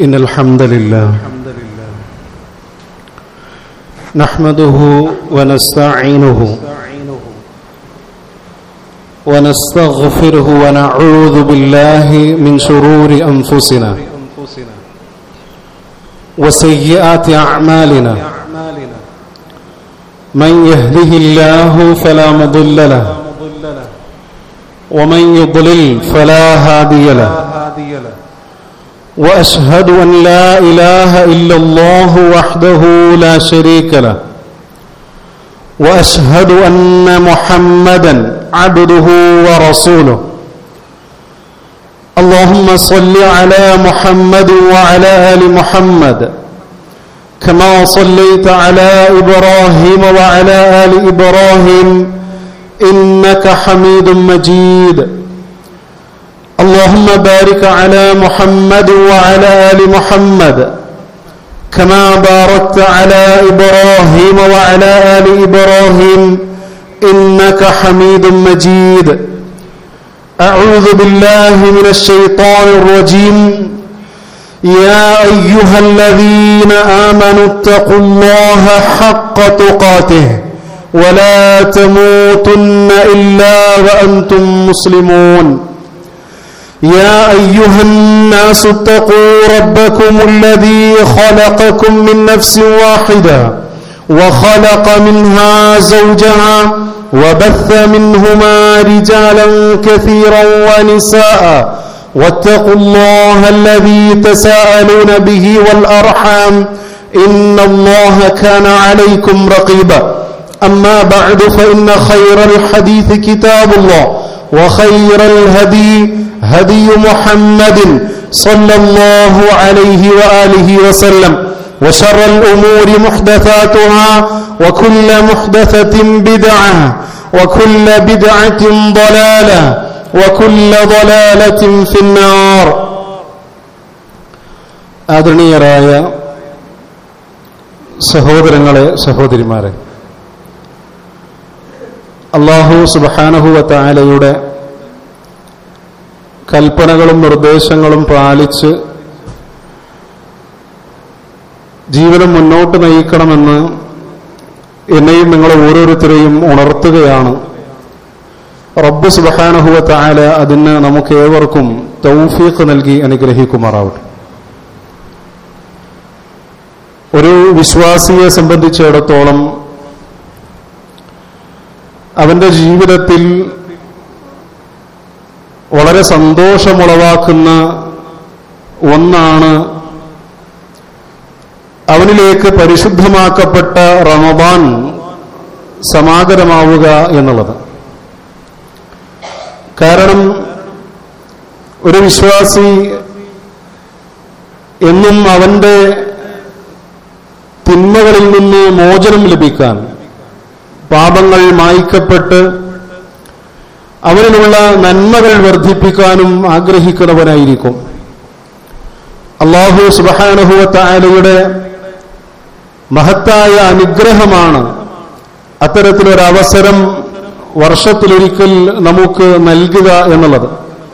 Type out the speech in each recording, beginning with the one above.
إن الحمد لله نحمده ونستعينه ونستغفره ونعوذ بالله من شرور أنفسنا وسيئات أعمالنا من يهده الله فلا مضل له ومن يضلل فلا هادي له واشهد ان لا اله الا الله وحده لا شريك له واشهد ان محمدا عبده ورسوله اللهم صل على محمد وعلى ال محمد كما صليت على ابراهيم وعلى ال ابراهيم انك حميد مجيد اللهم بارك على محمد وعلى ال محمد كما باركت على ابراهيم وعلى ال ابراهيم انك حميد مجيد اعوذ بالله من الشيطان الرجيم يا ايها الذين امنوا اتقوا الله حق تقاته ولا تموتن الا وانتم مسلمون يا ايها الناس اتقوا ربكم الذي خلقكم من نفس واحده وخلق منها زوجها وبث منهما رجالا كثيرا ونساء واتقوا الله الذي تساءلون به والارحام ان الله كان عليكم رقيبا اما بعد فان خير الحديث كتاب الله وخير الهدي هدي محمد صلى الله عليه واله وسلم وشر الامور محدثاتها وكل محدثه بدعه وكل بدعه ضلاله وكل ضلاله في النار ആദരണീയരായ സഹോദരങ്ങളെ സഹോദരിമാരെ അള്ളാഹു സുബാനഹുവത്തായാലയുടെ കൽപ്പനകളും നിർദ്ദേശങ്ങളും പാലിച്ച് ജീവിതം മുന്നോട്ട് നയിക്കണമെന്ന് എന്നെയും നിങ്ങളെ ഓരോരുത്തരെയും ഉണർത്തുകയാണ് റബ്ബ് സുബഹാനഹുവ താല അതിന് നമുക്ക് ഏവർക്കും തൗഫീഖ് നൽകി അനുഗ്രഹിക്കുമാറാവട്ടെ ഒരു വിശ്വാസിയെ സംബന്ധിച്ചിടത്തോളം അവന്റെ ജീവിതത്തിൽ വളരെ സന്തോഷമുളവാക്കുന്ന ഒന്നാണ് അവനിലേക്ക് പരിശുദ്ധമാക്കപ്പെട്ട റമദാൻ സമാഗതമാവുക എന്നുള്ളത് കാരണം ഒരു വിശ്വാസി എന്നും അവന്റെ തിന്മകളിൽ നിന്ന് മോചനം ലഭിക്കാൻ പാപങ്ങൾ മായ്ക്കപ്പെട്ട് അവനിലുള്ള നന്മകൾ വർദ്ധിപ്പിക്കാനും ആഗ്രഹിക്കുന്നവനായിരിക്കും അള്ളാഹു സുബഹാനുഹുവത്തായാലയുടെ മഹത്തായ അനുഗ്രഹമാണ് അത്തരത്തിലൊരവസരം വർഷത്തിലൊരിക്കൽ നമുക്ക് നൽകുക എന്നുള്ളത്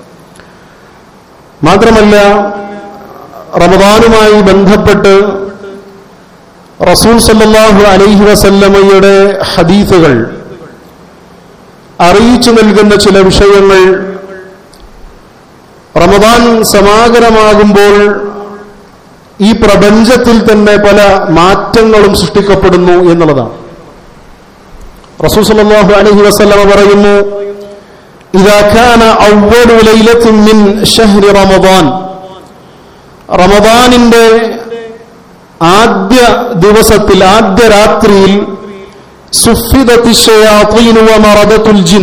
മാത്രമല്ല റമദാനുമായി ബന്ധപ്പെട്ട് റസൂൽ സല്ലാഹു അലൈഹി വസല്ലമയുടെ ഹദീസുകൾ അറിയിച്ചു നൽകുന്ന ചില വിഷയങ്ങൾ റമദാൻ സമാഗതമാകുമ്പോൾ ഈ പ്രപഞ്ചത്തിൽ തന്നെ പല മാറ്റങ്ങളും സൃഷ്ടിക്കപ്പെടുന്നു എന്നുള്ളതാണ് റസൂൽ സല്ലല്ലാഹു അലൈഹി വസല്ലമ പറയുന്നു إذا كان أول ليلة من شهر رمضان റമദാനിന്റെ ആദ്യ ദിവസത്തിൽ ആദ്യ രാത്രിയിൽ ജിൻ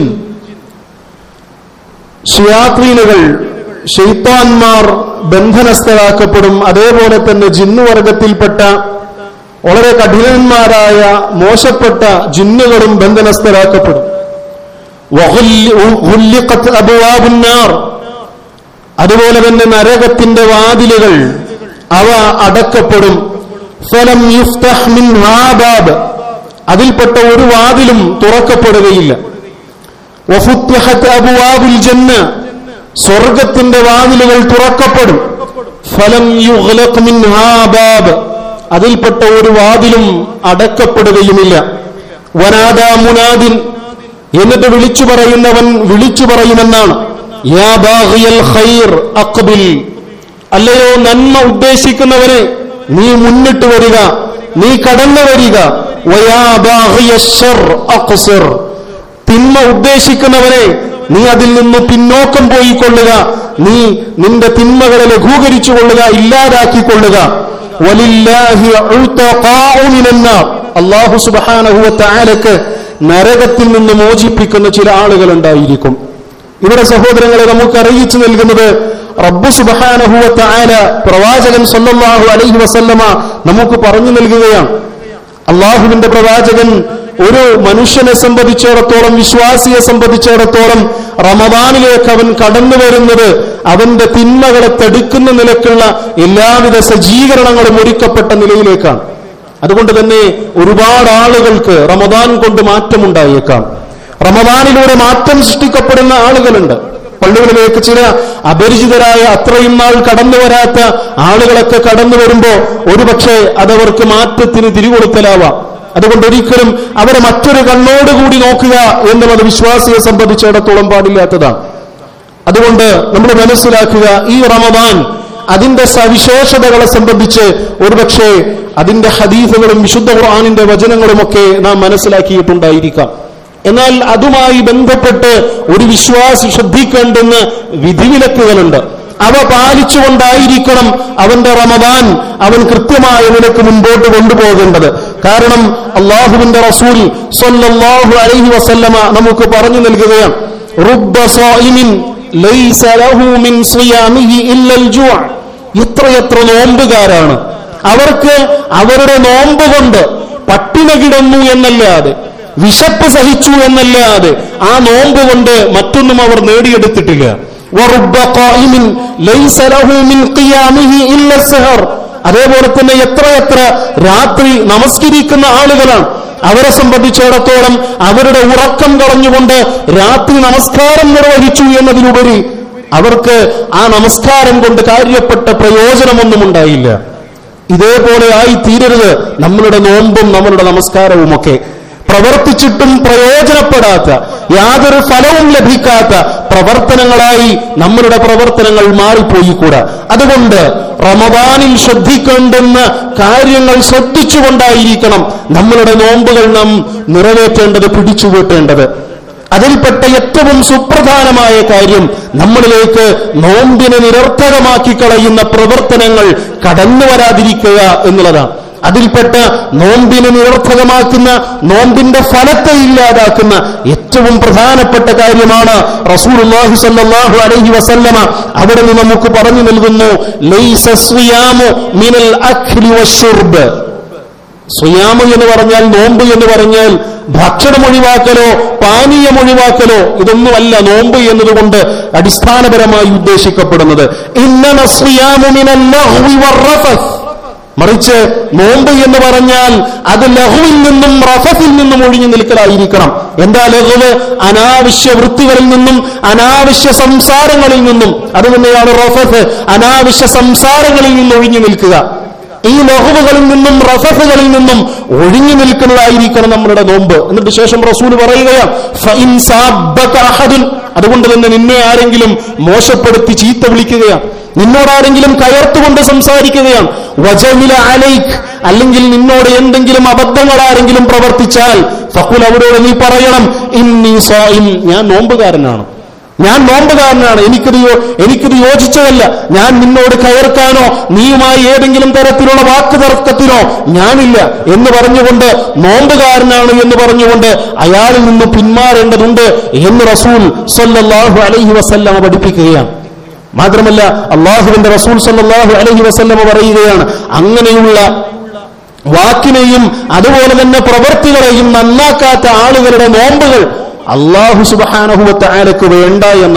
ഷിയാത്രീനുകൾ ഷെയ്ത്താൻമാർ ബന്ധനസ്ഥരാക്കപ്പെടും അതേപോലെ തന്നെ ജിന്നുവർഗത്തിൽപ്പെട്ട വളരെ കഠിനന്മാരായ മോശപ്പെട്ട ജിന്നുകളും ബന്ധനസ്ഥരാക്കപ്പെടും അതുപോലെ തന്നെ നരകത്തിന്റെ വാതിലുകൾ അവ അടക്കപ്പെടും ഫലം യുഫ്തഹ് മിൻ ഹാബാബ് അതിൽപ്പെട്ട ഒരു വാതിലും തുറക്കപ്പെടുകയില്ല വഫുത്തിഹത്ത് അബുവാബുൽ ജന്ന സ്വർഗത്തിന്റെ വാതിലുകൾ തുറക്കപ്പെടും ഫലം യുഗ്ലഖ് മിൻഹാ ബാബ് അതിൽപ്പെട്ട ഒരു വാതിലും അടക്കപ്പെടുകയുമില്ല വനാദാ മുനാദിൻ എന്നിട്ട് വിളിച്ചു പറയുന്നവൻ വിളിച്ചു പറയുമെന്നാണ് യാ ബാഗിയൽ ഖൈർ അഖ്ബിൽ അല്ലയോ നന്മ ഉദ്ദേശിക്കുന്നവനെ നീ മുന്നിട്ട് വരിക നീ കടന്നു വരിക വയാ ബാഗിയ ശർ അഖ്സിർ തിന്മ ഉദ്ദേശിക്കുന്നവനെ നീ അതിൽ നിന്ന് പിന്നോക്കം പോയിക്കൊള്ളുക നീ നിന്റെ തിന്മകളെ ലഘൂകരിച്ചു കൊള്ളുക ഇല്ലാതാക്കിക്കൊള്ളുക വലില്ലാഹി ഉൾത്തഖാഉ മിനന്നാർ. അല്ലാഹു സുബ്ഹാനഹു വ തആലക്ക് നരകത്തിൽ നിന്ന് മോചിപ്പിക്കുന്ന ചില ആളുകൾ ഉണ്ടായിരിക്കും ഇവിടെ സഹോദരങ്ങളെ നമുക്ക് അറിയിച്ചു നൽകുന്നത് റബ്ബു സുബ്ഹാനഹു വ തആല പ്രവാചകൻ സല്ലല്ലാഹു അലൈഹി വസല്ലമ നമുക്ക് പറഞ്ഞു നൽകുകയാണ് അള്ളാഹുവിന്റെ പ്രവാചകൻ ഒരു മനുഷ്യനെ സംബന്ധിച്ചിടത്തോളം വിശ്വാസിയെ സംബന്ധിച്ചിടത്തോളം റമദാനിലേക്ക് അവൻ കടന്നു വരുന്നത് അവന്റെ തിന്മകളെ തടുക്കുന്ന നിലക്കുള്ള എല്ലാവിധ സജ്ജീകരണങ്ങളും ഒരുക്കപ്പെട്ട നിലയിലേക്കാണ് അതുകൊണ്ട് തന്നെ ഒരുപാട് ആളുകൾക്ക് റമദാൻ കൊണ്ട് മാറ്റമുണ്ടായേക്കാം റമദാനിലൂടെ മാറ്റം സൃഷ്ടിക്കപ്പെടുന്ന ആളുകളുണ്ട് പള്ളികളിലേക്ക് ചില അപരിചിതരായ അത്രയും നാൾ കടന്നു വരാത്ത ആളുകളൊക്കെ കടന്നു വരുമ്പോ ഒരുപക്ഷെ അതവർക്ക് മാറ്റത്തിന് തിരികൊളുത്തലാവാം അതുകൊണ്ട് ഒരിക്കലും അവരെ മറ്റൊരു കണ്ണോടുകൂടി നോക്കുക എന്നുള്ളത് വിശ്വാസിയെ സംബന്ധിച്ചിടത്തോളം പാടില്ലാത്തതാണ് അതുകൊണ്ട് നമ്മൾ മനസ്സിലാക്കുക ഈ റമദാൻ അതിന്റെ സവിശേഷതകളെ സംബന്ധിച്ച് ഒരുപക്ഷെ അതിന്റെ ഹദീസുകളും വിശുദ്ധ ഖുർആാനിന്റെ വചനങ്ങളുമൊക്കെ നാം മനസ്സിലാക്കിയിട്ടുണ്ടായിരിക്കാം എന്നാൽ അതുമായി ബന്ധപ്പെട്ട് ഒരു വിശ്വാസി ശ്രദ്ധിക്കേണ്ടുന്ന വിധിവിലക്കുകളുണ്ട് അവ പാലിച്ചുകൊണ്ടായിരിക്കണം അവന്റെ റമദാൻ അവൻ കൃത്യമായ നിലക്ക് മുൻപോട്ട് കൊണ്ടുപോകേണ്ടത് കാരണം അള്ളാഹുവിന്റെ റസൂൽ സ്വല്ലല്ലാഹു അലൈഹി വസല്ലമ നമുക്ക് പറഞ്ഞു നൽകുകയാണ് റുബ്ബ സായിമിൻ ലൈസ ലഹു മിൻ സിയാമിഹി ഇല്ലൽ ജുഅ എത്രയെത്ര നോമ്പുകാരാണ് അവർക്ക് അവരുടെ നോമ്പ് കൊണ്ട് പട്ടിണ കിടന്നു എന്നല്ലാതെ വിശപ്പ് സഹിച്ചു എന്നല്ലാതെ ആ നോമ്പ് കൊണ്ട് മറ്റൊന്നും അവർ നേടിയെടുത്തിട്ടില്ല വറുബ്ബ ഖായിമിൻ ലൈസ ലഹു മിൻ ഖിയാമിഹി ഇല്ല സഹർ അതേപോലെ തന്നെ എത്രയെത്ര രാത്രി നമസ്കരിക്കുന്ന ആളുകളാണ് അവരെ സംബന്ധിച്ചിടത്തോളം അവരുടെ ഉറക്കം കളഞ്ഞുകൊണ്ട് രാത്രി നമസ്കാരം നിർവഹിച്ചു എന്നതിലുപരി അവർക്ക് ആ നമസ്കാരം കൊണ്ട് കാര്യപ്പെട്ട പ്രയോജനമൊന്നും ഉണ്ടായില്ല ഇതേപോലെ ആയി തീരരുത് നമ്മളുടെ നോമ്പും നമ്മളുടെ നമസ്കാരവുമൊക്കെ പ്രവർത്തിച്ചിട്ടും പ്രയോജനപ്പെടാത്ത യാതൊരു ഫലവും ലഭിക്കാത്ത പ്രവർത്തനങ്ങളായി നമ്മളുടെ പ്രവർത്തനങ്ങൾ മാറിപ്പോയിക്കൂടാ അതുകൊണ്ട് റമദാനിൽ ശ്രദ്ധിക്കേണ്ടുന്ന കാര്യങ്ങൾ ശ്രദ്ധിച്ചുകൊണ്ടായിരിക്കണം നമ്മളുടെ നോമ്പുകൾ നാം നിറവേറ്റേണ്ടത് പിടിച്ചുകൂട്ടേണ്ടത് അതിൽപ്പെട്ട ഏറ്റവും സുപ്രധാനമായ കാര്യം നമ്മളിലേക്ക് നോമ്പിനെ നിരർത്ഥകമാക്കി കളയുന്ന പ്രവർത്തനങ്ങൾ കടന്നു വരാതിരിക്കുക എന്നുള്ളതാണ് അതിൽപ്പെട്ട നോമ്പിനെ നിരർത്ഥകമാക്കുന്ന നോമ്പിന്റെ ഫലത്തെ ഇല്ലാതാക്കുന്ന ഏറ്റവും പ്രധാനപ്പെട്ട കാര്യമാണ് റസൂലുള്ളാഹി സ്വല്ലല്ലാഹു അലൈഹി വസല്ലമ അവിടെ നിന്ന് നമുക്ക് പറഞ്ഞു നൽകുന്നു ലൈസ സിയാമു മിനൽ അഖ്ലി വശുർബ് സുയാമ് എന്ന് പറഞ്ഞാൽ നോമ്പ് എന്ന് പറഞ്ഞാൽ ഭക്ഷണം ഒഴിവാക്കലോ പാനീയം ഒഴിവാക്കലോ ഇതൊന്നുമല്ല നോമ്പ് എന്നതുകൊണ്ട് അടിസ്ഥാനപരമായി ഉദ്ദേശിക്കപ്പെടുന്നത് ഇന്നമ സിയാമു മിനൽ ലഹ്വി വറഫസ് മറിച്ച് നോമ്പ് എന്ന് പറഞ്ഞാൽ അത് ലഹുവിൽ നിന്നും റഫസിൽ നിന്നും ഒഴിഞ്ഞു നിൽക്കലായിരിക്കണം എന്താ ലഹുവ് അനാവശ്യ വൃത്തികളിൽ നിന്നും അനാവശ്യ സംസാരങ്ങളിൽ നിന്നും അത് തന്നെയാണ് റഫസ് അനാവശ്യ സംസാരങ്ങളിൽ നിന്നും ഒഴിഞ്ഞു നിൽക്കുക ഈ ലഹുവുകളിൽ നിന്നും റഫസുകളിൽ നിന്നും ഒഴിഞ്ഞു നിൽക്കുന്നതായിരിക്കണം നമ്മളുടെ നോമ്പ് എന്നിട്ട് ശേഷം റസൂൽ പറയുകയാണ് "ഫഇൻ സാബ്ബക അഹദുൻ" അതുകൊണ്ട് തന്നെ നിന്നെ ആരെങ്കിലും മോശപ്പെടുത്തി ചീത്ത വിളിക്കുകയാണ് നിന്നോട് ആരെങ്കിലും കയർത്തുകൊണ്ട് സംസാരിക്കുകയാണ് വജമില അലൈഖ് അല്ലെങ്കിൽ നിന്നോട് എന്തെങ്കിലും അബദ്ധങ്ങൾ ആരെങ്കിലും പ്രവർത്തിച്ചാൽ ഫഖുൽ അവരോട് നീ പറയണം ഇന്നി സായിം ഞാൻ നോമ്പുകാരനാണ് ഞാൻ നോമ്പുകാരനാണ് എനിക്കിത് യോ- എനിക്കിത് യോജിച്ചതല്ല ഞാൻ നിന്നോട് കയർക്കാനോ നീയുമായി ഏതെങ്കിലും തരത്തിലുള്ള വാക്ക് തർക്കത്തിനോ ഞാനില്ല എന്ന് പറഞ്ഞുകൊണ്ട് നോമ്പുകാരനാണ് എന്ന് പറഞ്ഞുകൊണ്ട് അയാളിൽ നിന്ന് പിന്മാറേണ്ടതുണ്ട് എന്ന് റസൂൽ സല്ലല്ലാഹു അലൈഹി വസല്ലമ പഠിപ്പിക്കുകയാണ് മാത്രമല്ല അള്ളാഹുവിന്റെ റസൂൽ സല്ലല്ലാഹു അലൈഹി വസല്ലമ പറയുകയാണ് അങ്ങനെയുള്ള വാക്കിനെയും അതുപോലെ തന്നെ പ്രവൃത്തികളെയും നന്നാക്കാത്ത ആളുകളുടെ നോമ്പുകൾ അള്ളാഹു സുബാനഹുവത്ത് ആലക്ക് വേണ്ട എന്നാണ്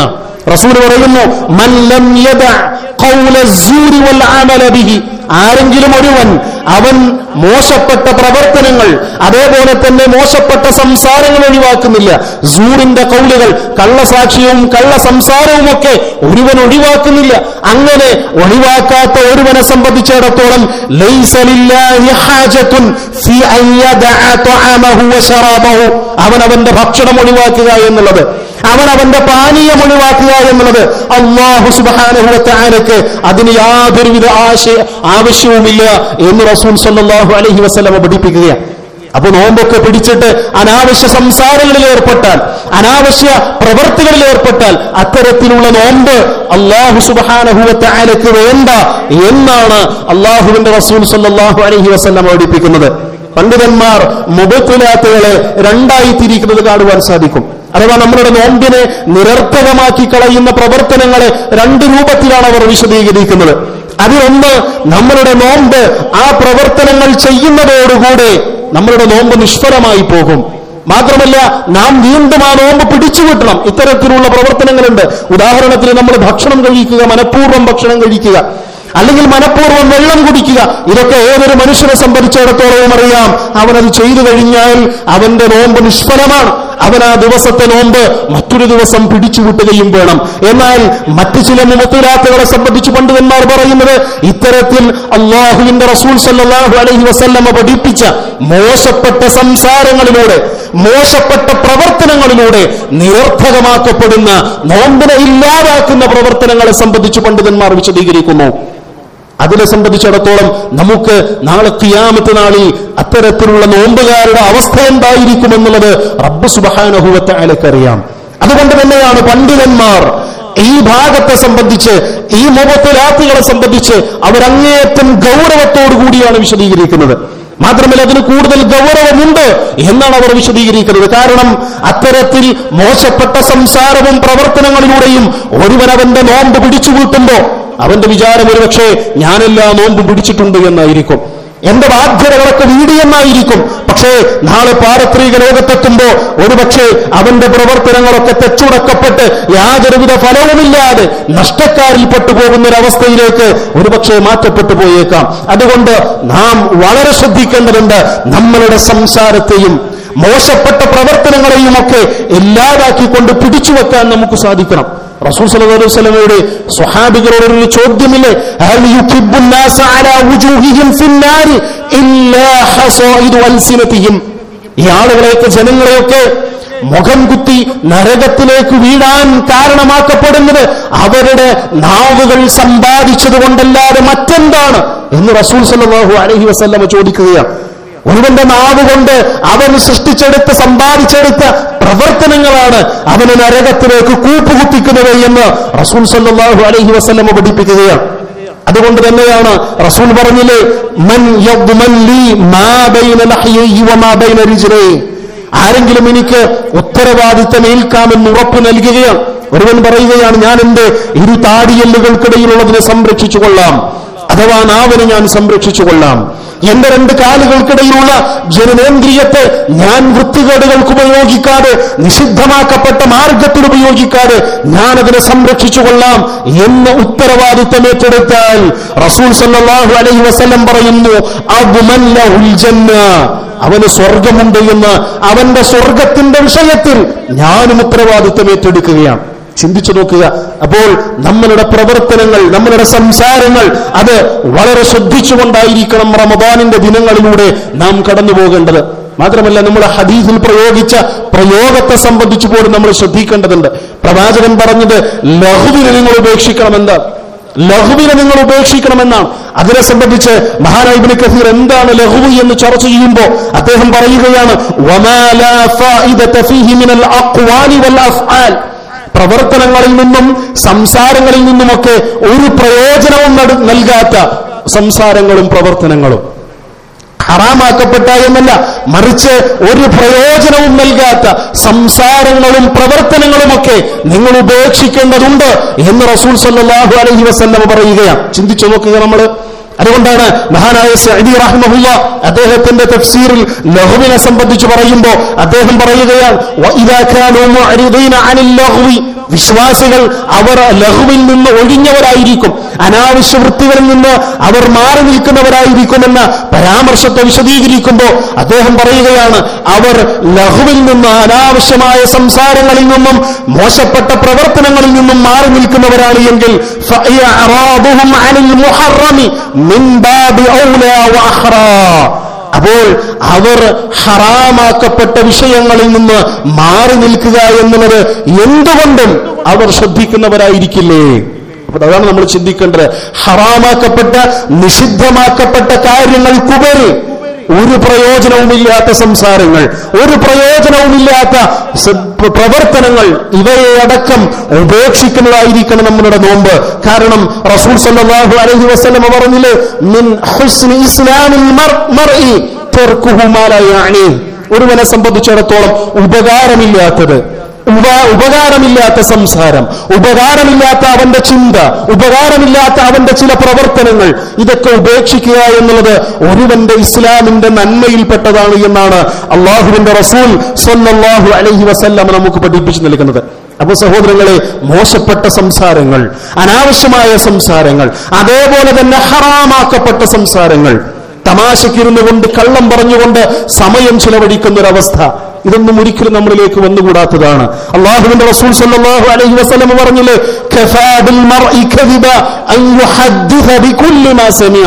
റസൂൽ പറയുന്നു മൻ ലം യദഅ ഖൗല الزൂരി വൽ അമല ബിഹി ആരെങ്കിലും ഒരുവൻ അവൻ മോശപ്പെട്ട പ്രവർത്തനങ്ങൾ അതേപോലെ തന്നെ മോശപ്പെട്ട സംസാരങ്ങൾ ഒഴിവാക്കുന്നില്ല സൂറിന്റെ കൗലുകൾ കള്ളസാക്ഷിയും കള്ള സംസാരവും ഒക്കെ ഒരുവൻ ഒഴിവാക്കുന്നില്ല അങ്ങനെ ഒഴിവാക്കാത്ത ഒരുവനെ സംബന്ധിച്ചിടത്തോളം ലൈസ ലില്ലാഹി ഹാജത്തുൻ ഫീ അൻ യദഅ ത്വഅമഹു വശറാബഹു അവൻ അവന്റെ ഭക്ഷണം ഒഴിവാക്കുക എന്നുള്ളത് അവൻ അവന്റെ പാനീയം ഒഴിവാക്കുക എന്നുള്ളത് അള്ളാഹു സുബാനുഭവത്താനക്ക് അതിന് യാതൊരുവിധ ആശയ ആവശ്യവുമില്ല എന്ന് റസൂൽ സല്ലാഹു അലഹി വസ്ലമ പഠിപ്പിക്കുകയാണ് അപ്പൊ നോമ്പൊക്കെ പിടിച്ചിട്ട് അനാവശ്യ സംസാരങ്ങളിൽ ഏർപ്പെട്ടാൽ അനാവശ്യ പ്രവർത്തികളിൽ ഏർപ്പെട്ടാൽ അത്തരത്തിലുള്ള നോമ്പ് അള്ളാഹു സുബാനഹുവത്താനക്ക് വേണ്ട എന്നാണ് അള്ളാഹുവിന്റെ റസൂൽ സല്ലാഹു അലഹി വസ്ലമ പഠിപ്പിക്കുന്നത് പണ്ഡിതന്മാർ മുബത്തുലാത്തുകളെ രണ്ടായി തിരിക്കുന്നത് കാണുവാൻ സാധിക്കും അഥവാ നമ്മളുടെ നോമ്പിനെ നിരർത്ഥകമാക്കി കളയുന്ന പ്രവർത്തനങ്ങളെ രണ്ട് രൂപത്തിലാണ് അവർ വിശദീകരിക്കുന്നത് അതിലൊന്ന് നമ്മളുടെ നോമ്പ് ആ പ്രവർത്തനങ്ങൾ ചെയ്യുന്നതോടുകൂടെ നമ്മളുടെ നോമ്പ് നിഷ്ഫലമായി പോകും മാത്രമല്ല നാം വീണ്ടും ആ നോമ്പ് പിടിച്ചു കിട്ടണം ഇത്തരത്തിലുള്ള പ്രവർത്തനങ്ങളുണ്ട് ഉദാഹരണത്തിന് നമ്മൾ ഭക്ഷണം കഴിക്കുക മനഃപൂർവ്വം ഭക്ഷണം കഴിക്കുക അല്ലെങ്കിൽ മനഃപൂർവ്വം വെള്ളം കുടിക്കുക ഇതൊക്കെ ഏതൊരു മനുഷ്യനെ സംബന്ധിച്ചിടത്തോളവും അറിയാം അവനത് ചെയ്തു കഴിഞ്ഞാൽ അവന്റെ നോമ്പ് നിഷ്ഫലമാണ് അവൻ ആ ദിവസത്തെ നോമ്പ് മറ്റൊരു ദിവസം പിടിച്ചുവിട്ടുകയും വേണം എന്നാൽ മറ്റു ചില മുമത്തുലാത്തുകളെ സംബന്ധിച്ച് പണ്ഡിതന്മാർ പറയുന്നത് ഇത്തരത്തിൽ അള്ളാഹുവിന്റെ റസൂൽ സല്ലാഹു അലഹി വസല്ലമ പഠിപ്പിച്ച മോശപ്പെട്ട സംസാരങ്ങളിലൂടെ മോശപ്പെട്ട പ്രവർത്തനങ്ങളിലൂടെ നിരർത്ഥകമാക്കപ്പെടുന്ന നോമ്പിനെ ഇല്ലാതാക്കുന്ന പ്രവർത്തനങ്ങളെ സംബന്ധിച്ച് പണ്ഡിതന്മാർ വിശദീകരിക്കുന്നു അതിനെ സംബന്ധിച്ചിടത്തോളം നമുക്ക് നാളെ കിയാമത്ത് നാളിൽ അത്തരത്തിലുള്ള നോമ്പുകാരുടെ അവസ്ഥ എന്തായിരിക്കുമെന്നുള്ളത് റബ്ബ് സുബഹാനഹുവത്തെ അലക്കറിയാം അതുകൊണ്ട് തന്നെയാണ് പണ്ഡിതന്മാർ ഈ ഭാഗത്തെ സംബന്ധിച്ച് ഈ മുഖത്തുലാത്തുകളെ സംബന്ധിച്ച് അവരങ്ങേയറ്റം ഗൗരവത്തോടു കൂടിയാണ് വിശദീകരിക്കുന്നത് മാത്രമല്ല അതിന് കൂടുതൽ ഗൗരവമുണ്ട് എന്നാണ് അവർ വിശദീകരിക്കുന്നത് കാരണം അത്തരത്തിൽ മോശപ്പെട്ട സംസാരവും പ്രവർത്തനങ്ങളിലൂടെയും ഒരുവൻ അവന്റെ നോമ്പ് പിടിച്ചു കൂട്ടുമ്പോ അവന്റെ വിചാരം ഒരുപക്ഷെ ഞാനെല്ലാ നോമ്പ് പിടിച്ചിട്ടുണ്ട് എന്നായിരിക്കും എന്റെ ബാധ്യതകളൊക്കെ വീടിയെന്നായിരിക്കും പക്ഷേ നാളെ പാരത്രിക ലോകത്തെത്തുമ്പോ ഒരുപക്ഷെ അവന്റെ പ്രവർത്തനങ്ങളൊക്കെ തെച്ചുടക്കപ്പെട്ട് യാതൊരുവിധ ഫലവുമില്ലാതെ നഷ്ടക്കാരിൽ പെട്ടുപോകുന്ന ഒരവസ്ഥയിലേക്ക് ഒരുപക്ഷെ മാറ്റപ്പെട്ടു പോയേക്കാം അതുകൊണ്ട് നാം വളരെ ശ്രദ്ധിക്കേണ്ടതുണ്ട് നമ്മളുടെ സംസാരത്തെയും മോശപ്പെട്ട പ്രവർത്തനങ്ങളെയും ഒക്കെ ഇല്ലാതാക്കിക്കൊണ്ട് പിടിച്ചു വെക്കാൻ നമുക്ക് സാധിക്കണം റസൂൽ സല്ലല്ലാഹു അലൈഹി വസല്ലമയുടെ സ്വഹാബികളോട് ഒരു ചോദ്യമില്ലേ ഹൽ യുകിബ്ബു الناس على وجوههم في النار إلا حصائد ألسنتهم ഈ ആളുകളെയൊക്കെ ജനങ്ങളെയൊക്കെ മുഖം കുത്തി നരകത്തിലേക്ക് വീഴാൻ കാരണമാക്കപ്പെടുന്നത് അവരുടെ നാവുകൾ സമ്പാദിച്ചത് കൊണ്ടല്ലാതെ മറ്റെന്താണ് എന്ന് റസൂൽ സല്ലല്ലാഹു അലൈഹി വസല്ലമ ചോദിക്കുകയാണ് ഒരുവന്റെ നാവ് കൊണ്ട് അവൻ സൃഷ്ടിച്ചെടുത്ത് സമ്പാദിച്ചെടുത്ത പ്രവർത്തനങ്ങളാണ് അവന് നരകത്തിലേക്ക് കൂപ്പുകുത്തിക്കുന്നത് എന്ന് റസൂൽ സല്ലാഹു അലൈഹി വസല്ലമ പഠിപ്പിക്കുകയാണ് അതുകൊണ്ട് തന്നെയാണ് റസൂൽ പറഞ്ഞില്ലേ മൻ യദ്മൻ ലീ മാ ബൈന ലഹ്യൈഹി വമാ ബൈന റിജ്ലൈഹി ആരെങ്കിലും എനിക്ക് ഉത്തരവാദിത്തം ഏൽക്കാമെന്ന് ഉറപ്പ് നൽകുകയാണ് ഒരുവൻ പറയുകയാണ് ഞാൻ എന്റെ ഇരു താടിയല്ലുകൾക്കിടയിലുള്ളതിനെ സംരക്ഷിച്ചു കൊള്ളാം അഥവാ നാവിനെ ഞാൻ സംരക്ഷിച്ചു കൊള്ളാം എന്റെ രണ്ട് കാലുകൾക്കിടയിലുള്ള ജനനേന്ദ്രിയത്തെ ഞാൻ വൃത്തികേടുകൾക്ക് ഉപയോഗിക്കാതെ നിഷിദ്ധമാക്കപ്പെട്ട മാർഗത്തിൽ ഉപയോഗിക്കാതെ ഞാൻ അതിനെ സംരക്ഷിച്ചു കൊള്ളാം എന്ന ഉത്തരവാദിത്തം ഏറ്റെടുത്താൽ റസൂൽ സല്ലല്ലാഹു അലൈഹി വസല്ലം പറയുന്നു അദ്മല്ലഹുൽ ജന്ന അവന് സ്വർഗമുണ്ട് എന്ന് അവന്റെ സ്വർഗത്തിന്റെ വിഷയത്തിൽ ഞാനും ഉത്തരവാദിത്തം ഏറ്റെടുക്കുകയാണ് ചിന്തിച്ചു നോക്കുക അപ്പോൾ നമ്മളുടെ പ്രവർത്തനങ്ങൾ നമ്മളുടെ സംസാരങ്ങൾ അത് വളരെ ശ്രദ്ധിച്ചുകൊണ്ടായിരിക്കണം റമദാനിന്റെ ദിനങ്ങളിലൂടെ നാം കടന്നു പോകേണ്ടത് മാത്രമല്ല നമ്മുടെ ഹദീസിൽ പ്രയോഗിച്ച പ്രയോഗത്തെ സംബന്ധിച്ച് പോലും നമ്മൾ ശ്രദ്ധിക്കേണ്ടതുണ്ട് പ്രവാചകൻ പറഞ്ഞത് ലഘുവിനെ നിങ്ങൾ ഉപേക്ഷിക്കണമെന്ന് ലഘുവിനെ നിങ്ങൾ ഉപേക്ഷിക്കണമെന്നാണ് അതിനെ സംബന്ധിച്ച് മഹാനായിബിന് കസീർ എന്താണ് ലഘുവ് എന്ന് ചർച്ച ചെയ്യുമ്പോൾ അദ്ദേഹം പറയുകയാണ് വമാ ലാ ഫായിദത ഫീഹി മിനൽ അഖ്വാലി വൽ അഫ്ആൽ പ്രവർത്തനങ്ങളിൽ നിന്നും സംസാരങ്ങളിൽ നിന്നുമൊക്കെ ഒരു പ്രയോജനവും നട- നൽകാത്ത സംസാരങ്ങളും പ്രവർത്തനങ്ങളും ഹറാമാക്കപ്പെട്ട എന്നല്ല മറിച്ച് ഒരു പ്രയോജനവും നൽകാത്ത സംസാരങ്ങളും പ്രവർത്തനങ്ങളുമൊക്കെ നിങ്ങൾ ഉപേക്ഷിക്കേണ്ടതുണ്ട് എന്ന് റസൂൽ സല്ലല്ലാഹു അലൈഹി വസല്ലം പറയുകയാണ് ചിന്തിച്ചു നോക്കുക നമ്മൾ അതുകൊണ്ടാണ് മഹാനായ സഅദി റഹ്മഹുല്ല അദ്ദേഹത്തിന്റെ തഫ്സീറിൽ ലഹുവിനെ സംബന്ധിച്ച് പറയുമ്പോൾ അദ്ദേഹം പറയുകയാണ് "വഇദാ കാനൂ മുഅ്രിദീന അനിൽ ലഹ്വി" വിശ്വാസികൾ അവർ ലഹുവിൽ നിന്ന് ഒഴിഞ്ഞവരായിരിക്കും അനാവശ്യ വൃത്തികളിൽ നിന്ന് അവർ മാറി നിൽക്കുന്നവരായിരിക്കുമെന്ന പരാമർശത്തെ വിശദീകരിക്കുമ്പോൾ അദ്ദേഹം പറയുകയാണ് അവർ ലഹുവിൽ നിന്ന് അനാവശ്യമായ സംസാരങ്ങളിൽ നിന്നും മോശപ്പെട്ട പ്രവർത്തനങ്ങളിൽ നിന്നും മാറി നിൽക്കുന്നവരാണ് എങ്കിൽ فإعراضهم عن المحرم من باب أولى وأحرى അപ്പോൾ അവർ ഹറാമാക്കപ്പെട്ട വിഷയങ്ങളിൽ നിന്ന് മാറി നിൽക്കുക എന്നുള്ളത് എന്തുകൊണ്ടും അവർ ശ്രദ്ധിക്കുന്നവരായിരിക്കില്ലേ അപ്പൊ അതാണ് നമ്മൾ ചിന്തിക്കേണ്ടത് ഹറാമാക്കപ്പെട്ട നിഷിദ്ധമാക്കപ്പെട്ട കാര്യങ്ങൾക്കുപരി ഒരു പ്രയോജനവുമില്ലാത്ത സംസാരങ്ങൾ ഒരു പ്രയോജനവുമില്ലാത്ത സ- പ്ര- പ്രവർത്തനങ്ങൾ ഇവയെ അടക്കം ഉപേക്ഷിക്കുന്നതായിരിക്കണം നമ്മുടെ നോമ്പ് കാരണം റസൂൽ സല്ലല്ലാഹു അലൈഹി വസല്ലം പറഞ്ഞില്ലേ മിൻ ഹുസ്നി ഇസ്ലാമിൽ മർ- മർഇ തർക്കുഹു മാ ലാ യഅനി ഒരുവനെ സംബന്ധിച്ചിടത്തോളം ഉപകാരമില്ലാത്തത് ഉപ ഉപകാരമില്ലാത്ത സംസാരം ഉപകാരമില്ലാത്ത അവന്റെ ചിന്ത ഉപകാരമില്ലാത്ത അവന്റെ ചില പ്രവർത്തനങ്ങൾ ഇതൊക്കെ ഉപേക്ഷിക്കുക എന്നുള്ളത് ഒരുവന്റെ ഇസ്ലാമിന്റെ നന്മയിൽപ്പെട്ടതാണ് എന്നാണ് അള്ളാഹുവിന്റെ റസൂൽ സല്ലല്ലാഹു അലൈഹി വസല്ലം നമുക്ക് പഠിപ്പിച്ചു നൽകുന്നത് അപ്പൊ സഹോദരങ്ങളെ മോശപ്പെട്ട സംസാരങ്ങൾ അനാവശ്യമായ സംസാരങ്ങൾ അതേപോലെ തന്നെ ഹറാമാക്കപ്പെട്ട സംസാരങ്ങൾ തമാശക്കിരുന്നു കൊണ്ട് കള്ളം പറഞ്ഞുകൊണ്ട് സമയം ചിലവഴിക്കുന്ന ഒരവസ്ഥ ഇതൊന്നും ഒരിക്കലും നമ്മളിലേക്ക് വന്നുകൂടാത്തതാണ് അള്ളാഹുവിന്റെ റസൂൽ സല്ലല്ലാഹു അലൈഹി വസല്ലം പറഞ്ഞില്ലേ "കഫാ ബിൽ മർഇ കദിബ അൻ യുഹദ്ദിഥ ബികുല്ലി മാ സമിഅ."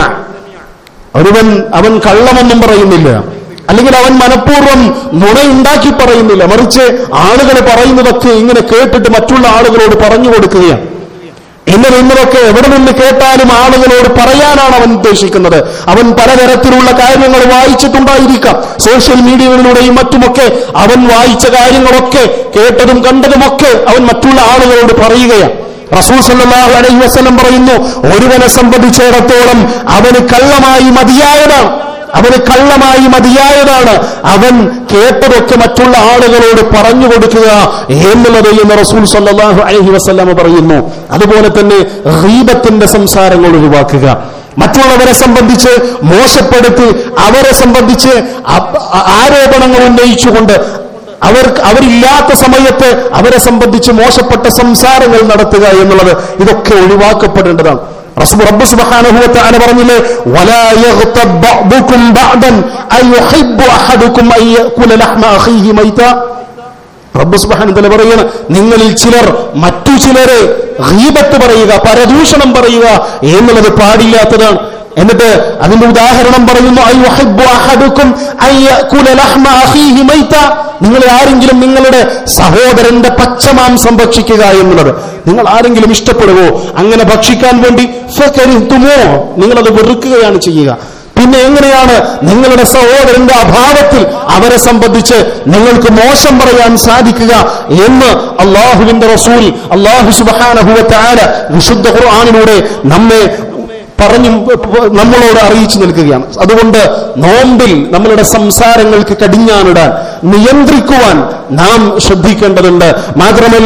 ഒരുവൻ അവൻ കള്ളമൊന്നും പറയുന്നില്ല അല്ലെങ്കിൽ അവൻ മനഃപൂർവ്വം നുണയുണ്ടാക്കി പറയുന്നില്ല മറിച്ച് ആളുകൾ പറയുന്നതൊക്കെ ഇങ്ങനെ കേട്ടിട്ട് മറ്റുള്ള ആളുകളോട് പറഞ്ഞു കൊടുക്കുകയാണ് ഇന്നലെ ഇന്നലൊക്കെ എവിടെ നിന്ന് കേട്ടാലും ആളുകളോട് പറയാനാണ് അവൻ ഉദ്ദേശിക്കുന്നത് അവൻ പലതരത്തിലുള്ള കാര്യങ്ങൾ വായിച്ചിട്ടുണ്ടായിരിക്കാം സോഷ്യൽ മീഡിയകളിലൂടെയും മറ്റുമൊക്കെ അവൻ വായിച്ച കാര്യങ്ങളൊക്കെ കേട്ടതും കണ്ടതുമൊക്കെ അവൻ മറ്റുള്ള ആളുകളോട് പറയുകയാണ് റസൂൽ സല്ലല്ലാഹു അലൈഹി വസല്ലം പറയുന്നു ഒരുവനെ സംബന്ധിച്ചിടത്തോളം അവന് കള്ളമായി മതിയായതാണ് അവന് കള്ളമായി മതിയായതാണ് അവൻ കേട്ടതൊക്കെ മറ്റുള്ള ആളുകളോട് പറഞ്ഞു കൊടുക്കുക എന്നുള്ളത് എന്ന് റസൂൽ സല്ലല്ലാഹു അലൈഹി വസല്ലമ പറയുന്നു അതുപോലെ തന്നെ ഗീബത്തിന്റെ സംസാരങ്ങൾ ഒഴിവാക്കുക മറ്റുള്ളവരെ സംബന്ധിച്ച് മോശപ്പെടുത്തി അവരെ സംബന്ധിച്ച് അപ- ആരോപണങ്ങൾ ഉന്നയിച്ചുകൊണ്ട് അവർ അവരില്ലാത്ത സമയത്ത് അവരെ സംബന്ധിച്ച് മോശപ്പെട്ട സംസാരങ്ങൾ നടത്തുക എന്നുള്ളത് ഇതൊക്കെ ഒഴിവാക്കപ്പെടേണ്ടതാണ് റസൂൽ റബ്ബ് സുബ്ഹാനഹു വ തആല പറഞ്ഞില്ലേ വലാ യഗ്തബ് ബഅ്ദുകും ബഅദൻ അയ്യുഹിബ്ബു അഹദുകും അൻ യഅകുല ലഹ്മ അഖീഹി മൈത റബ്ബ് സുബ്ഹാനഹു വ തആല പറയാണ് നിങ്ങളിൽ ചിലർ മറ്റു ചിലരെ ഗീബത്ത് പറയുക പരദൂഷണം പറയുക എന്നുള്ളത് പാടില്ലാത്തതാണ് എന്നിട്ട് അതിന്റെ ഉദാഹരണം പറയുന്നു അയ്യുഹിബ്ബു അഹദുകും അൻ യഅകുല ലഹ്മ അഖീഹി മൈത നിങ്ങൾ ആരെങ്കിലും നിങ്ങളുടെ സഹോദരന്റെ പച്ചമാംസം ഭക്ഷിക്കുക എന്നുള്ളത് നിങ്ങൾ ആരെങ്കിലും ഇഷ്ടപ്പെടുവോ അങ്ങനെ ഭക്ഷിക്കാൻ വേണ്ടി ഫകരിത്തുമോ നിങ്ങളത് വെറുക്കുകയാണ് ചെയ്യുക പിന്നെ എങ്ങനെയാണ് നിങ്ങളുടെ സഹോദരന്റെ അഭാവത്തിൽ അവരെ സംബന്ധിച്ച് നിങ്ങൾക്ക് മോശം പറയാൻ സാധിക്കുക എന്ന് അള്ളാഹുവിന്റെ റസൂൽ അള്ളാഹു സുബാനഹുവ താര വിശുദ്ധ ഖുർആാനിലൂടെ നമ്മെ പറഞ്ഞു നമ്മളോട് അറിയിച്ചു നിൽക്കുകയാണ് അതുകൊണ്ട് നോമ്പിൽ നമ്മളുടെ സംസാരങ്ങൾക്ക് കടിഞ്ഞാനിടാൻ നിയന്ത്രിക്കുവാൻ നാം ശ്രദ്ധിക്കേണ്ടതുണ്ട് മാത്രമല്ല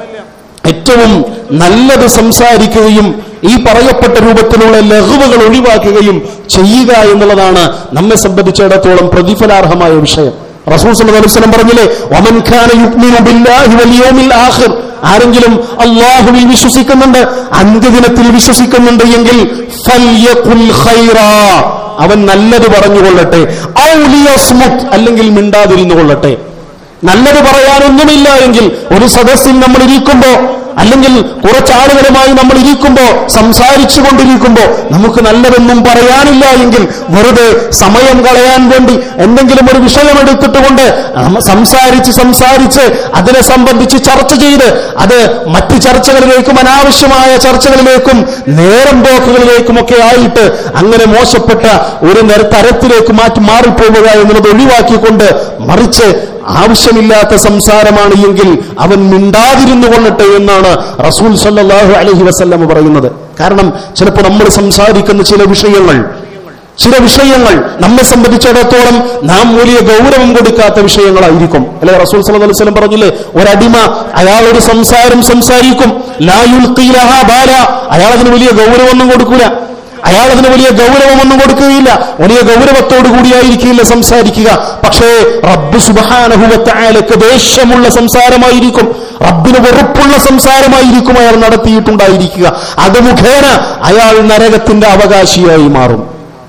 ഏറ്റവും നല്ലത് സംസാരിക്കുകയും ഈ പറയപ്പെട്ട രൂപത്തിലുള്ള ലഘുവുകൾ ഒഴിവാക്കുകയും ചെയ്യുക എന്നുള്ളതാണ് നമ്മെ സംബന്ധിച്ചിടത്തോളം പ്രതിഫലാർഹമായ വിഷയം റസൂൽ സല്ലല്ലാഹു അലൈഹി വസല്ലം പറഞ്ഞില്ലേ വമൻ കാന യുഅ്മിനു ബില്ലാഹി വൽ യൗമിൽ ആഖിർ ആരെങ്കിലും അള്ളാഹുവിൽ വിശ്വസിക്കുന്നുണ്ട് അന്ത്യദിനത്തിൽ വിശ്വസിക്കുന്നുണ്ട് എങ്കിൽ ഫൽയഖുൽ ഖൈറാ അവൻ നല്ലത് പറഞ്ഞുകൊള്ളട്ടെ ഔ ലിയസ്മുത് അല്ലെങ്കിൽ മിണ്ടാതിരുന്നു കൊള്ളട്ടെ നല്ലത് പറയാനൊന്നുമില്ല എങ്കിൽ ഒരു സദസ്സിൽ നമ്മൾ ഇരിക്കുമ്പോ അല്ലെങ്കിൽ കുറച്ചാളുകളുമായി നമ്മൾ ഇരിക്കുമ്പോ സംസാരിച്ചു കൊണ്ടിരിക്കുമ്പോ നമുക്ക് നല്ലതൊന്നും പറയാനില്ല എങ്കിൽ വെറുതെ സമയം കളയാൻ വേണ്ടി എന്തെങ്കിലും ഒരു വിഷയം എടുത്തിട്ടുകൊണ്ട് നമ്മ സംസാരിച്ച് സംസാരിച്ച് അതിനെ സംബന്ധിച്ച് ചർച്ച ചെയ്ത് അത് മറ്റ് ചർച്ചകളിലേക്കും അനാവശ്യമായ ചർച്ചകളിലേക്കും നേരം പോക്കുകളിലേക്കുമൊക്കെ ആയിട്ട് അങ്ങനെ മോശപ്പെട്ട ഒരു നിര തരത്തിലേക്ക് മാറ്റി മാറിപ്പോവുക എന്നുള്ളത് ഒഴിവാക്കിക്കൊണ്ട് മറിച്ച് ആവശ്യമില്ലാത്ത സംസാരമാണ് എങ്കിൽ അവൻ മിണ്ടാതിരുന്നു കൊള്ളട്ടെ എന്നാണ് റസൂൽ സല്ലല്ലാഹു അലൈഹി വസല്ലം പറയുന്നത് കാരണം ചിലപ്പോൾ നമ്മൾ സംസാരിക്കുന്ന ചില വിഷയങ്ങൾ ചില വിഷയങ്ങൾ നമ്മെ സംബന്ധിച്ചിടത്തോളം നാം വലിയ ഗൗരവം കൊടുക്കാത്ത വിഷയങ്ങളായിരിക്കും അല്ലെ റസൂൽ സല്ലല്ലാഹു അലൈഹി വസല്ലം പറഞ്ഞില്ലേ ഒരടിമ അയാൾ ഒരു സംസാരം സംസാരിക്കും ലാ യുൽഖി ലഹാ ബാല അയാൾ അതിന് വലിയ ഗൗരവമൊന്നും കൊടുക്കൂല അയാൾ അതിന് വലിയ ഗൗരവമൊന്നും കൊടുക്കുകയില്ല വലിയ ഗൗരവത്തോടു കൂടിയായിരിക്കില്ല സംസാരിക്കുക പക്ഷേ റബ്ബ് സുബാനഹുവത്തായാലൊക്കെ ദേഷ്യമുള്ള സംസാരമായിരിക്കും റബ്ബിന് വെറുപ്പുള്ള സംസാരമായിരിക്കും അയാൾ നടത്തിയിട്ടുണ്ടായിരിക്കുക അത് മുഖേന അയാൾ നരകത്തിന്റെ അവകാശിയായി മാറും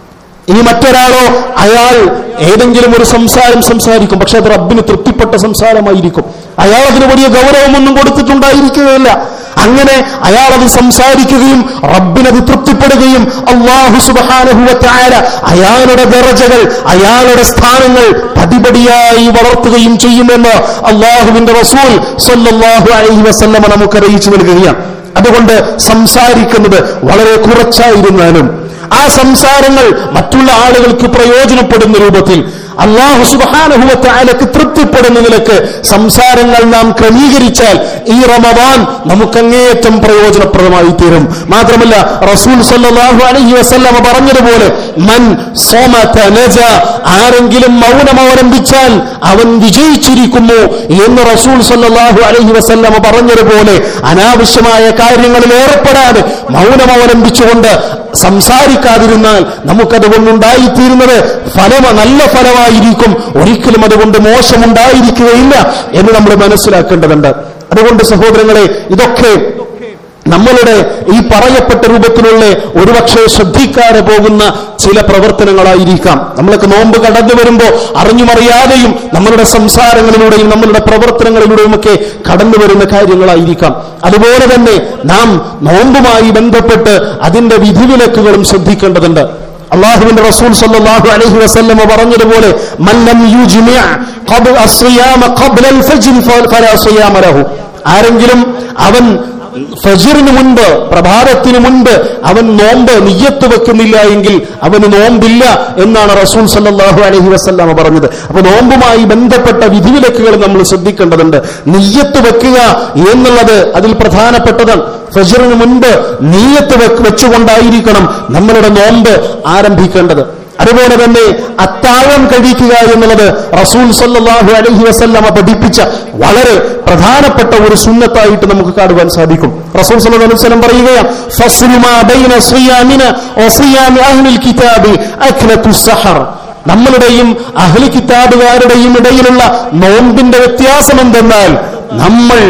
ഇനി മറ്റൊരാളോ അയാൾ ഏതെങ്കിലും ഒരു സംസാരം സംസാരിക്കും പക്ഷെ അത് റബ്ബിന് തൃപ്തിപ്പെട്ട സംസാരമായിരിക്കും അയാൾ അതിന് വലിയ ഗൗരവമൊന്നും കൊടുത്തിട്ടുണ്ടായിരിക്കുകയില്ല അങ്ങനെ അയാൾ അത് സംസാരിക്കുകയും റബ്ബിനത് തൃപ്തിപ്പെടുകയും അള്ളാഹു സുബാനഹുവത്തായ അയാളുടെ ദറജകൾ അയാളുടെ സ്ഥാനങ്ങൾ പടിപടിയായി വളർത്തുകയും ചെയ്യുമെന്ന് അള്ളാഹുവിന്റെ റസൂൽ സല്ലല്ലാഹു അലൈഹി വസല്ലമ നമുക്ക് അറിയിച്ചു നൽകുകയാണ് അതുകൊണ്ട് സംസാരിക്കുന്നത് വളരെ കുറച്ചായിരുന്നാലും ആ സംസാരങ്ങൾ മറ്റുള്ള ആളുകൾക്ക് പ്രയോജനപ്പെടുന്ന രൂപത്തിൽ അള്ളാഹു സുബാനഹുവത്തായാലക്ക് തൃപ്തിപ്പെടുന്ന നിലക്ക് സംസാരങ്ങൾ നാം ക്രമീകരിച്ചാൽ ഈ റമദാൻ നമുക്കങ്ങേയറ്റം പ്രയോജനപ്രദമായി തീരും മാത്രമല്ല റസൂൽ സല്ലല്ലാഹു അലൈഹി വസല്ലമ പറഞ്ഞതുപോലെ മൻ സോമത നജ ആരെങ്കിലും മൗനം അവലംബിച്ചാൽ അവൻ വിജയിച്ചിരിക്കുന്നു എന്ന് റസൂൽ സല്ലല്ലാഹു അലൈഹി വസല്ലമ പറഞ്ഞതുപോലെ അനാവശ്യമായ കാര്യങ്ങളിൽ ഏർപ്പെടാതെ മൗനം അവലംബിച്ചുകൊണ്ട് സംസാരിക്കാതിരുന്നാൽ നമുക്കത് കൊണ്ടുണ്ടായിത്തീരുന്നത് ഫലമ നല്ല ഫലമായിരിക്കും ഒരിക്കലും അതുകൊണ്ട് മോശമുണ്ടായിരിക്കുകയില്ല എന്ന് നമ്മൾ മനസ്സിലാക്കേണ്ടതുണ്ട് അതുകൊണ്ട് സഹോദരങ്ങളെ ഇതൊക്കെ നമ്മളുടെ ഈ പറയപ്പെട്ട രൂപത്തിലുള്ള ഒരുപക്ഷെ ശ്രദ്ധിക്കാതെ പോകുന്ന ചില പ്രവർത്തനങ്ങളായിരിക്കാം നമ്മളൊക്കെ നോമ്പ് കടന്നു വരുമ്പോൾ അറിഞ്ഞുമറിയാതെയും നമ്മളുടെ സംസാരങ്ങളിലൂടെയും നമ്മളുടെ പ്രവർത്തനങ്ങളിലൂടെയും ഒക്കെ കടന്നു വരുന്ന കാര്യങ്ങളായിരിക്കാം അതുപോലെ തന്നെ നാം നോമ്പുമായി ബന്ധപ്പെട്ട് അതിന്റെ വിധിവിലക്കുകളും ശ്രദ്ധിക്കേണ്ടതുണ്ട് അള്ളാഹുവിന്റെ റസൂൽ സല്ലല്ലാഹു അലൈഹി വസല്ലമ പറഞ്ഞതുപോലെ മല്ലം യുജ്മിഅ ഖബ്ല അസ്യാമ ഖബ്ല അൽ ഫജ്ർ ഫലാ സിയാമ ലഹു ആരെങ്കിലും അവൻ ഫജിറിന് മുൻപ് പ്രഭാതത്തിന് മുൻപ് അവൻ നോമ്പ് നിയ്യത്ത് വെക്കുന്നില്ല എങ്കിൽ അവന് നോമ്പില്ല എന്നാണ് റസൂൽ സല്ലല്ലാഹു അലൈഹി വസല്ലമ പറഞ്ഞത് അപ്പൊ നോമ്പുമായി ബന്ധപ്പെട്ട വിധിവിലക്കുകൾ നമ്മൾ ശ്രദ്ധിക്കേണ്ടതുണ്ട് നിയ്യത്ത് വെക്കുക എന്നുള്ളത് അതിൽ പ്രധാനപ്പെട്ടതാണ് ഫജിറിന് മുൻപ് നീയത്ത് വെച്ചുകൊണ്ടായിരിക്കണം നമ്മളുടെ നോമ്പ് ആരംഭിക്കേണ്ടത് അതുപോലെ തന്നെ അത്താഴം കഴിക്കുക എന്നുള്ളത് റസൂൽ സല്ലല്ലാഹു അലൈഹി വസല്ലമ പഠിപ്പിച്ച വളരെ പ്രധാനപ്പെട്ട ഒരു സുന്നത്തായിട്ട് നമുക്ക് കാണുവാൻ സാധിക്കും റസൂൽ സല്ലല്ലാഹു അലൈഹി വസല്ലം പറയുകയാണ് ഫസ്ലു മാ ബൈന സിയാമിന വസിയാമി അഹ്ലിൽ കിതാബി അക്ലത്തു സഹർ നമ്മളുടെയും അഹ്ലി കിതാബുകാരുടെയും ഇടയിലുള്ള നോമ്പിന്റെ വ്യത്യാസം എന്തെന്നാൽ നമ്മൾ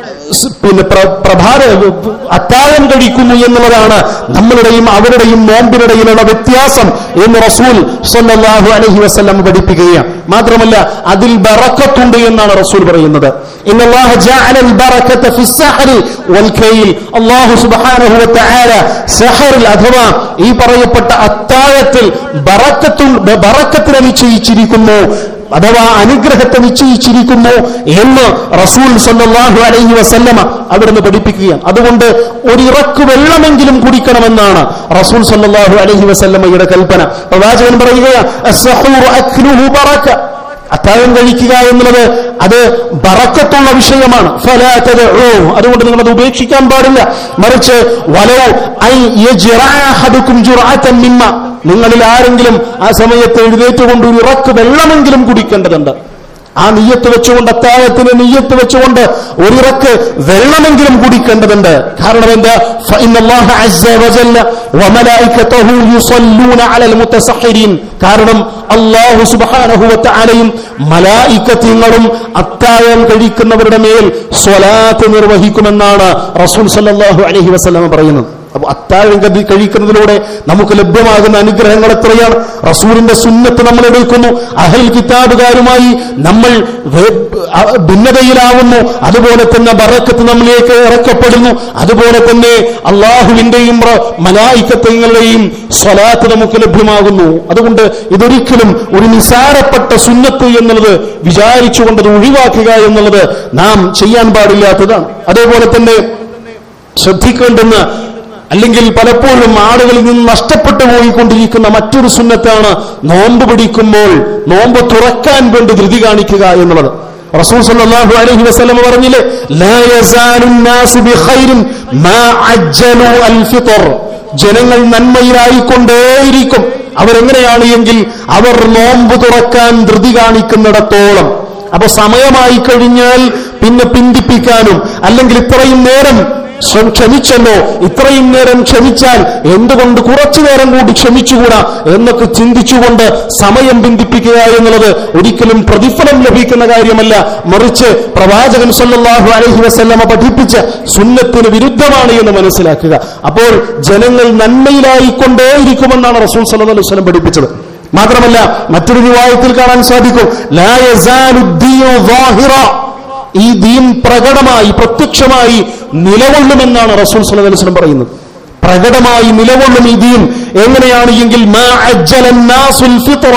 പിന്നെ പ്രഭാത അത്താഴം കഴിക്കുന്നു എന്നുള്ളതാണ് നമ്മളുടെയും അവരുടെയും നോമ്പിനിടയിലുള്ള വ്യത്യാസം എന്ന് റസൂൽ സല്ലല്ലാഹു അലൈഹി വസല്ലം പഠിപ്പിക്കുകയാണ് മാത്രമല്ല അതിൽ ബറക്കത്തുണ്ട് എന്നാണ് റസൂൽ പറയുന്നത് ഇന്നല്ലാഹു ജഅലൽ ബറക്കത ഫി സഹരി വൽ കൈൽ അല്ലാഹു സുബ്ഹാനഹു വ തആല സഹറിൽ അഥവാ ഈ പറയപ്പെട്ട അത്താഴത്തിൽ ബറക്കത്തും ബറക്കത്തിനെ നിശ്ചയിച്ചിരിക്കുന്നു അഥവാ അനുഗ്രഹത്തെ നിശ്ചയിച്ചിരിക്കുന്നു എന്ന് റസൂൽ സല്ലല്ലാഹു അലൈഹി വസല്ലമ അവിടുന്ന് പഠിപ്പിക്കുകയാണ് അതുകൊണ്ട് ഒരിറക്ക് വെള്ളമെങ്കിലും കുടിക്കണമെന്നാണ് റസൂൽ സല്ലല്ലാഹു അലൈഹി വസല്ലമയുടെ കൽപ്പന പ്രവാചകൻ പറയുകയാണ് അസ്സഹൂറു അക്ലുഹു ബറക അത്താഴം കഴിക്കുക എന്നുള്ളത് അത് ബറക്കത്തുള്ള വിഷയമാണ് അതുകൊണ്ട് നിങ്ങൾ അത് ഉപേക്ഷിക്കാൻ പാടില്ല മറിച്ച് വലോ ഐ മിമ്മ നിങ്ങളിൽ ആരെങ്കിലും ആ സമയത്ത് എഴുന്നേറ്റുകൊണ്ട് ഒരു ഇറക്ക് വെള്ളമെങ്കിലും കുടിക്കേണ്ടതുണ്ട് ആ നെയ്യത്ത് വെച്ചുകൊണ്ട് അത്താഴത്തിന് നെയ്യത്ത് വെച്ചുകൊണ്ട് ഒരിറക്ക് വെള്ളമെങ്കിലും കുടിക്കേണ്ടതുണ്ട് കാരണം എന്താ കാരണം അള്ളാഹു സുബാനഹുവത്താലയും മലായിക്കത്യങ്ങളും അത്താഴം കഴിക്കുന്നവരുടെ മേൽ സ്വലാത്ത് നിർവഹിക്കുമെന്നാണ് റസൂൽ സല്ലാഹു അലഹി വസ്ലാമ പറയുന്നത് അപ്പൊ അത്താഴം കതി കഴിക്കുന്നതിലൂടെ നമുക്ക് ലഭ്യമാകുന്ന അനുഗ്രഹങ്ങൾ എത്രയാണ് റസൂലിന്റെ സുന്നത്ത് നമ്മൾ എടുക്കുന്നു അഹൽ കിതാബുകാരുമായി നമ്മൾ ഭിന്നതയിലാവുന്നു അതുപോലെ തന്നെ ബറക്കത്ത് നമ്മളിലേക്ക് ഇറക്കപ്പെടുന്നു അതുപോലെ തന്നെ അള്ളാഹുവിന്റെയും മലായിക്കത്തങ്ങളുടെയും സ്വലാത്ത് നമുക്ക് ലഭ്യമാകുന്നു അതുകൊണ്ട് ഇതൊരിക്കലും ഒരു നിസാരപ്പെട്ട സുന്നത്ത് എന്നുള്ളത് വിചാരിച്ചുകൊണ്ട് അത് ഒഴിവാക്കുക എന്നുള്ളത് നാം ചെയ്യാൻ പാടില്ലാത്തതാണ് അതേപോലെ തന്നെ ശ്രദ്ധിക്കേണ്ടുന്ന അല്ലെങ്കിൽ പലപ്പോഴും ആളുകളിൽ നിന്ന് നഷ്ടപ്പെട്ടു പോയിക്കൊണ്ടിരിക്കുന്ന മറ്റൊരു സുന്നത്താണ് നോമ്പ് പിടിക്കുമ്പോൾ നോമ്പ് തുറക്കാൻ വേണ്ടി ധൃതി കാണിക്കുക എന്നുള്ളത് റസൂൽ സല്ലല്ലാഹു അലൈഹി വസല്ലം പറഞ്ഞില്ലേ ലാ യസാലു നാസു ബിഖൈരിൻ മാ അജ്ജലു അൽ ഫിത്ർ ജനങ്ങൾ നന്മയിലായിക്കൊണ്ടേയിരിക്കും അവരെങ്ങനെയാണ് എങ്കിൽ അവർ നോമ്പ് തുറക്കാൻ ധൃതി കാണിക്കുന്നിടത്തോളം അപ്പൊ സമയമായി കഴിഞ്ഞാൽ പിന്നെ പിന്തിപ്പിക്കാനും അല്ലെങ്കിൽ ഇത്രയും നേരം ശ്രം- ക്ഷമിച്ചല്ലോ ഇത്രയും നേരം ക്ഷമിച്ചാൽ എന്തുകൊണ്ട് കുറച്ചു നേരം കൂടി ക്ഷമിച്ചുകൂടാ എന്നൊക്കെ ചിന്തിച്ചുകൊണ്ട് സമയം ബന്ധിപ്പിക്കുക എന്നുള്ളത് ഒരിക്കലും പ്രതിഫലം ലഭിക്കുന്ന കാര്യമല്ല മറിച്ച് പ്രവാചകൻ സല്ലല്ലാഹു അലൈഹി വസല്ലമ പഠിപ്പിച്ച സുന്നത്തിന് വിരുദ്ധമാണ് എന്ന് മനസ്സിലാക്കുക അപ്പോൾ ജനങ്ങൾ നന്മയിലായിക്കൊണ്ടേയിരിക്കുമെന്നാണ് റസൂൽ സല്ലല്ലാഹു അലൈഹി വസല്ലം പഠിപ്പിച്ചത് മാത്രമല്ല മറ്റൊരു റിവായത്തിൽ കാണാൻ സാധിക്കും ലാ യസാലു ദീനു ظാഹിറ ഈ ദീൻ പ്രകടമായി പ്രത്യക്ഷമായി നിലകൊള്ളുമെന്നാണ് റസൂൽ സല്ലല്ലാഹു അലൈഹി വസല്ലം പറയുന്നത് പ്രകടമായി നിലകൊള്ളും ഈ ദീൻ എങ്ങനെയാണ് എങ്കിൽ മാ അജ്ജല നാസുൽ ഫിത്ര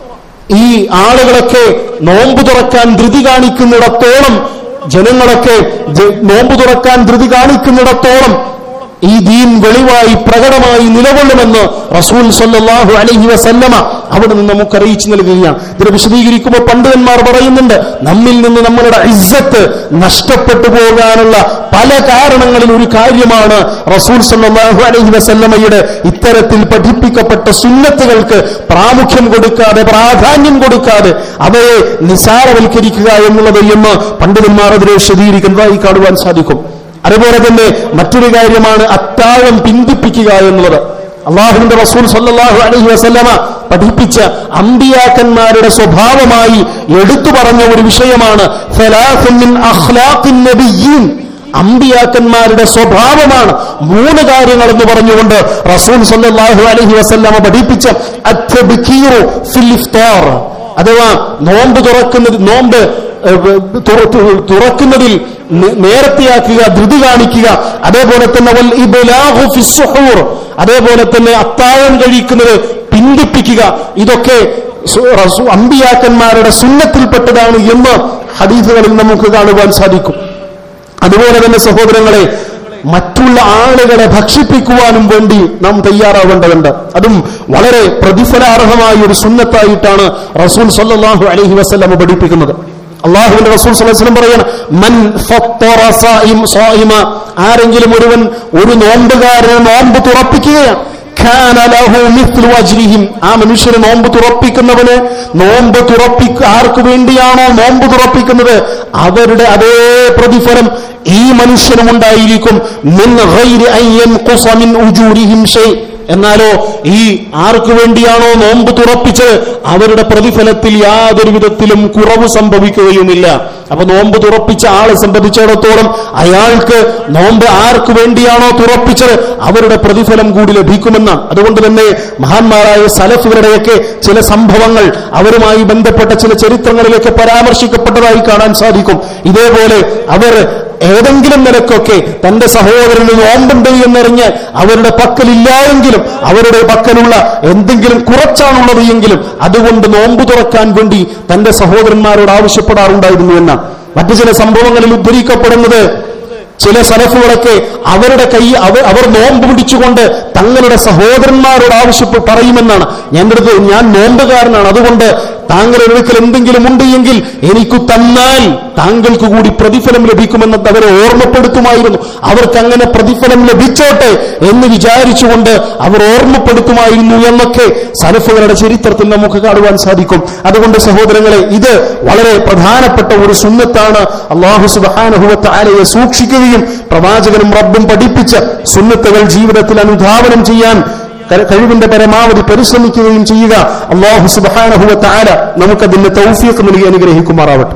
ഈ ആളുകളൊക്കെ നോമ്പ് തുറക്കാൻ ധൃതി കാണിക്കുന്നിടത്തോളം ജനങ്ങളൊക്കെ ജ- നോമ്പ് തുറക്കാൻ ധൃതി കാണിക്കുന്നിടത്തോളം ഈ ദീൻ വെളിവായി പ്രകടമായി നിലകൊള്ളുമെന്ന് റസൂൽ സല്ലല്ലാഹു അലൈഹി വസല്ലമ അവിടെ നിന്ന് നമുക്ക് അറിയിച്ചു നൽകുകയാണ് ഇതിനെ വിശദീകരിക്കുമ്പോൾ പണ്ഡിതന്മാർ പറയുന്നുണ്ട് നമ്മിൽ നിന്ന് നമ്മളുടെ ഇസ്സത്ത് നഷ്ടപ്പെട്ടു പോകാനുള്ള പല കാരണങ്ങളിൽ ഒരു കാര്യമാണ് റസൂൽ സല്ലല്ലാഹു അലൈഹി വസല്ലമയുടെ ഇത്തരത്തിൽ പഠിപ്പിക്കപ്പെട്ട സുന്നത്തുകൾക്ക് പ്രാമുഖ്യം കൊടുക്കാതെ പ്രാധാന്യം കൊടുക്കാതെ അവയെ നിസാരവൽക്കരിക്കുക എന്നുള്ളത് എന്ന് പണ്ഡിതന്മാർ അതിനെ വിശദീകരിക്കുന്നതായി കാണുവാൻ സാധിക്കും അതുപോലെ തന്നെ മറ്റൊരു കാര്യമാണ് അത്താഴം പിന്തിപ്പിക്കുക എന്നുള്ളത് അള്ളാഹുവിന്റെ റസൂൽ സല്ലല്ലാഹു അലൈഹി വസല്ലമ പഠിപ്പിച്ച അമ്പിയാക്കന്മാരുടെ സ്വഭാവമായി എടുത്തു പറഞ്ഞ ഒരു വിഷയമാണ് സലാസുൻ മിൻ അഖ്ലാഖിൻ നബിയ്യീൻ അമ്പിയാക്കന്മാരുടെ സ്വഭാവമാണ് മൂന്ന് കാര്യങ്ങൾ എന്ന് പറഞ്ഞുകൊണ്ട് റസൂൽ സല്ലല്ലാഹു അലൈഹി വസല്ലമ പഠിപ്പിച്ച അത്തബ്കീറു ഫിൽ ഇഫ്താർ അഥവാ നോമ്പ് തുറക്കുന്നത് നോമ്പ് ഏഹ്, തുറ- തു- തുറക്കുന്നതിൽ നെ- നേരത്തെയാക്കുക ധൃതി കാണിക്കുക അതേപോലെ തന്നെ വൽ ഇബ്ലാഗു ഫിസ് സുഹൂർ അതേപോലെ തന്നെ അത്താഴം കഴിക്കുന്നത് പിന്തിപ്പിക്കുക ഇതൊക്കെ സു- റസൂ- അമ്പിയാക്കന്മാരുടെ സുന്നത്തിൽപ്പെട്ടതാണ് എന്ന് ഹദീസുകളിൽ നമുക്ക് കാണുവാൻ സാധിക്കും അതുപോലെ തന്നെ സഹോദരങ്ങളെ മറ്റുള്ള ആളുകളെ ഭക്ഷിപ്പിക്കുവാനും വേണ്ടി നാം തയ്യാറാവേണ്ടതുണ്ട് അതും വളരെ പ്രതിഫലാർഹമായ ഒരു സുന്നത്തായിട്ടാണ് റസൂൽ സല്ലല്ലാഹു അലൈഹി വസല്ലം പഠിപ്പിക്കുന്നത് അള്ളാഹുവിന്റെ റസൂൽ സല്ലല്ലാഹു അലൈഹി വസല്ലം പറയാണ് മൻ ഫത്തറ സായിം സായിമ ആരെങ്കിലും ഒരുവൻ ഒരു നോമ്പുകാരനെ നോമ്പ് തുറപ്പിക്കുകയാണ് കാന ലഹു മിത്ലു അജ്രിഹിം ആ മനുഷ്യന് നോമ്പ് തുറപ്പിക്കുന്നവന് നോമ്പ് തുറപ്പിക്ക ആർക്ക് വേണ്ടിയാണോ നോമ്പ് തുറപ്പിക്കുന്നത് അവരുടെ അതേ പ്രതിഫലം ഈ മനുഷ്യനും ഉണ്ടായിരിക്കും മിൻ ഗൈരി അൻ യൻഖുസ മിൻ ഉജൂരിഹിം ഷൈ എന്നാലോ ഈ ആർക്കു വേണ്ടിയാണോ നോമ്പ് തുറപ്പിച്ചത് അവരുടെ പ്രതിഫലത്തിൽ യാതൊരു വിധത്തിലും കുറവ് സംഭവിക്കുകയുമില്ല അപ്പൊ നോമ്പ് തുറപ്പിച്ച ആളെ സംബന്ധിച്ചിടത്തോളം അയാൾക്ക് നോമ്പ് ആർക്കു വേണ്ടിയാണോ തുറപ്പിച്ചത് അവരുടെ പ്രതിഫലം കൂടി ലഭിക്കുമെന്നാണ് അതുകൊണ്ട് തന്നെ മഹാന്മാരായ സലഫുകളുടെയൊക്കെ ചില സംഭവങ്ങൾ അവരുമായി ബന്ധപ്പെട്ട ചില ചരിത്രങ്ങളിലൊക്കെ പരാമർശിക്കപ്പെട്ടതായി കാണാൻ സാധിക്കും ഇതേപോലെ അവർ ഏതെങ്കിലും നിലക്കൊക്കെ തന്റെ സഹോദരന് നോമ്പുണ്ട് എന്നറിഞ്ഞ് അവരുടെ പക്കലില്ല എങ്കിലും അവരുടെ പക്കലുള്ള എന്തെങ്കിലും കുറച്ചാണുള്ളത് എങ്കിലും അതുകൊണ്ട് നോമ്പ് തുറക്കാൻ വേണ്ടി തന്റെ സഹോദരന്മാരോട് ആവശ്യപ്പെടാറുണ്ടായിരുന്നു എന്നാണ് മറ്റു ചില സംഭവങ്ങളിൽ ഉദ്ധരിക്കപ്പെടുന്നത് ചില സലഫുകളൊക്കെ അവരുടെ കൈ അവർ അവർ നോമ്പ് പിടിച്ചുകൊണ്ട് തങ്ങളുടെ സഹോദരന്മാരോട് ആവശ്യപ്പെട്ട് പറയുമെന്നാണ് ഞാൻ അടുത്ത് ഞാൻ നോമ്പുകാരനാണ് അതുകൊണ്ട് താങ്കളുടെ അടുക്കൽ എന്തെങ്കിലും ഉണ്ട് എങ്കിൽ എനിക്ക് തന്നാൽ താങ്കൾക്ക് കൂടി പ്രതിഫലം ലഭിക്കുമെന്ന് അവരെ ഓർമ്മപ്പെടുത്തുമായിരുന്നു അവർക്ക് അങ്ങനെ പ്രതിഫലം ലഭിച്ചോട്ടെ എന്ന് വിചാരിച്ചുകൊണ്ട് അവർ ഓർമ്മപ്പെടുത്തുമായിരുന്നു എന്നൊക്കെ സലഫുകളുടെ ചരിത്രത്തിൽ നമുക്ക് കാണുവാൻ സാധിക്കും അതുകൊണ്ട് സഹോദരങ്ങളെ ഇത് വളരെ പ്രധാനപ്പെട്ട ഒരു സുന്നത്താണ് അള്ളാഹു സുബാനുഭവത്ത് ആലയെ സൂക്ഷിക്കുകയും പ്രവാചകനും റബ്ബും പഠിപ്പിച്ച സുന്നത്തുകൾ ജീവിതത്തിൽ അനുധാവനം ചെയ്യാൻ ക- കഴിവിന്റെ പരമാവധി പരിശ്രമിക്കുകയും ചെയ്യുക അള്ളാഹു സുബാനഹുവത്ത് ആല നമുക്കതിന്റെ തൗഫീഖ് നൽകി അനുഗ്രഹിക്കുമാറാവട്ടെ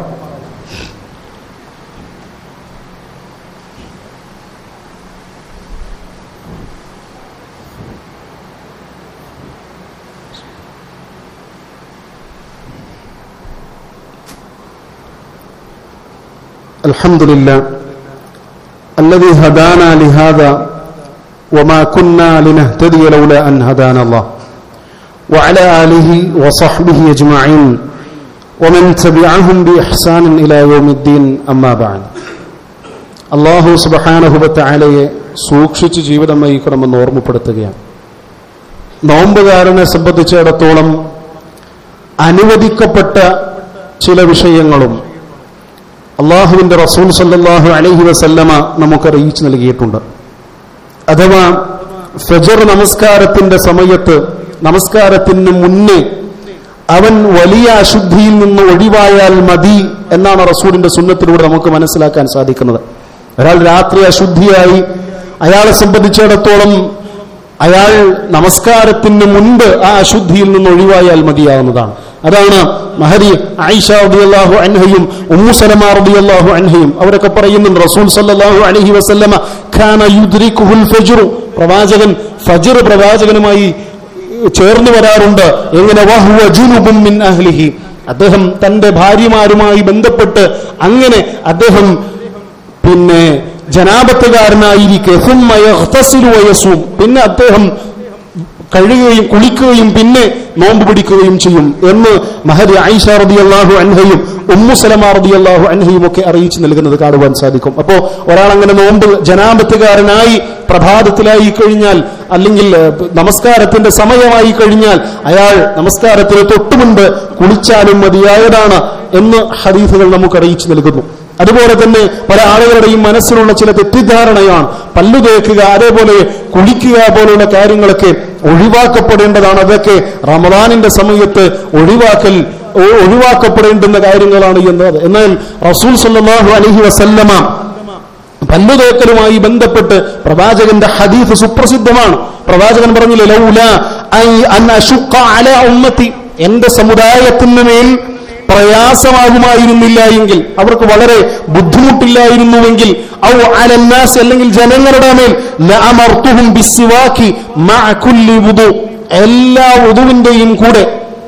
الحمد لله الذي هدانا لهذا وما كنا لنهتدي لولا أن هدانا الله وعلى آله وصحبه أجمعين ومن تبعهم بإحسان إلى يوم الدين أما بعد അള്ളാഹു സുബഹാനഹുബത്താലയെ സൂക്ഷിച്ച് ജീവിതം നയിക്കണമെന്ന് ഓർമ്മപ്പെടുത്തുകയാണ് നോമ്പുകാരനെ സംബന്ധിച്ചിടത്തോളം അനുവദിക്കപ്പെട്ട ചില വിഷയങ്ങളും അള്ളാഹുവിന്റെ റസൂൽ സല്ലല്ലാഹു അലൈഹി വസല്ലമ നമുക്ക് അറിയിച്ചു നൽകിയിട്ടുണ്ട് അഥവാ ഫജർ നമസ്കാരത്തിന്റെ സമയത്ത് നമസ്കാരത്തിന് മുന്നേ അവൻ വലിയ അശുദ്ധിയിൽ നിന്ന് ഒഴിവായാൽ മതി എന്നാണ് റസൂലിന്റെ സുന്നത്തിലൂടെ നമുക്ക് മനസ്സിലാക്കാൻ സാധിക്കുന്നത് ഒരാൾ രാത്രി അശുദ്ധിയായി അയാളെ സംബന്ധിച്ചിടത്തോളം അയാൾ നമസ്കാരത്തിന് മുൻപ് ആ അശുദ്ധിയിൽ നിന്ന് ഒഴിവായാൽ മതിയാവുന്നതാണ് അതാണ് മഹരി ആയിഷ റളിയല്ലാഹു അൻഹയും ഉമ്മു സലമ റളിയല്ലാഹു അൻഹയും അവരൊക്കെ പറയുന്നുണ്ട് റസൂൽ സല്ലല്ലാഹു അലൈഹി വസല്ലമ ഖാന യുദ്രിക്കുഹുൽ ഫജ്റു പ്രവാചകൻ ഫജ്ർ പ്രവാചകനുമായി ചേർന്ന് വരാറുണ്ട് എങ്ങനെ വഹുവ ജുനുബും മിൻ അഹ്ലിഹി അദ്ദേഹം തന്റെ ഭാര്യമാരുമായി ബന്ധപ്പെട്ട് അങ്ങനെ അദ്ദേഹം പിന്നെ ജനാപത്തുകാരനായിരിക്കെ സുമ്മ യഗ്തസിലു വയസ്സും പിന്നെ അദ്ദേഹം കഴുകുകയും കുളിക്കുകയും പിന്നെ നോമ്പ് പിടിക്കുകയും ചെയ്യും എന്ന് മഹരി ഐഷ റബി അള്ളാഹു അൻഹയും ഉമ്മു സലമ റബി അള്ളാഹു അൻഹയും ഒക്കെ അറിയിച്ചു നൽകുന്നത് കാണുവാൻ സാധിക്കും അപ്പോ ഒരാൾ അങ്ങനെ നോമ്പ് ജനാപത്തുകാരനായി പ്രഭാതത്തിലായി കഴിഞ്ഞാൽ അല്ലെങ്കിൽ ഏഹ്, നമസ്കാരത്തിന്റെ സമയമായി കഴിഞ്ഞാൽ അയാൾ നമസ്കാരത്തിന് തൊട്ടു മുൻപ് കുളിച്ചാലും മതിയായതാണ് എന്ന് ഹദീഫുകൾ നമുക്ക് അറിയിച്ചു നൽകുന്നു അതുപോലെ തന്നെ പല ആളുകളുടെയും മനസ്സിലുള്ള ചില തെറ്റിദ്ധാരണയാണ് പല്ലു തേക്കുക അതേപോലെ കുളിക്കുക പോലുള്ള കാര്യങ്ങളൊക്കെ ഒഴിവാക്കപ്പെടേണ്ടതാണ് അതൊക്കെ റമദാനിന്റെ സമയത്ത് ഒഴിവാക്കൽ ഒ- ഒഴിവാക്കപ്പെടേണ്ടുന്ന കാര്യങ്ങളാണ് എന്നത് എന്നാൽ റസൂൽ സല്ലല്ലാഹു അലൈഹി വസല്ലമ പല്ലുതേക്കലുമായി ബന്ധപ്പെട്ട് പ്രവാചകന്റെ ഹദീഫ് സുപ്രസിദ്ധമാണ് പ്രവാചകൻ പറഞ്ഞില്ലേ ലൗല ഐ അൻ അശുഖ അല ഉമ്മത്തി എന്റെ സമുദായത്തിന് മേൽ പ്രയാസമാകുമായിരുന്നില്ല എങ്കിൽ അവർക്ക് വളരെ ബുദ്ധിമുട്ടില്ലായിരുന്നുവെങ്കിൽ ഔ അലന്നാസ് അല്ലെങ്കിൽ ജനങ്ങളുടെ മേൽ ലഅമർത്തുഹും ബിസ്സിവാക്കി മഅ കുല്ലി വുദു എല്ലാ വുദുവിന്റെയും കൂടെ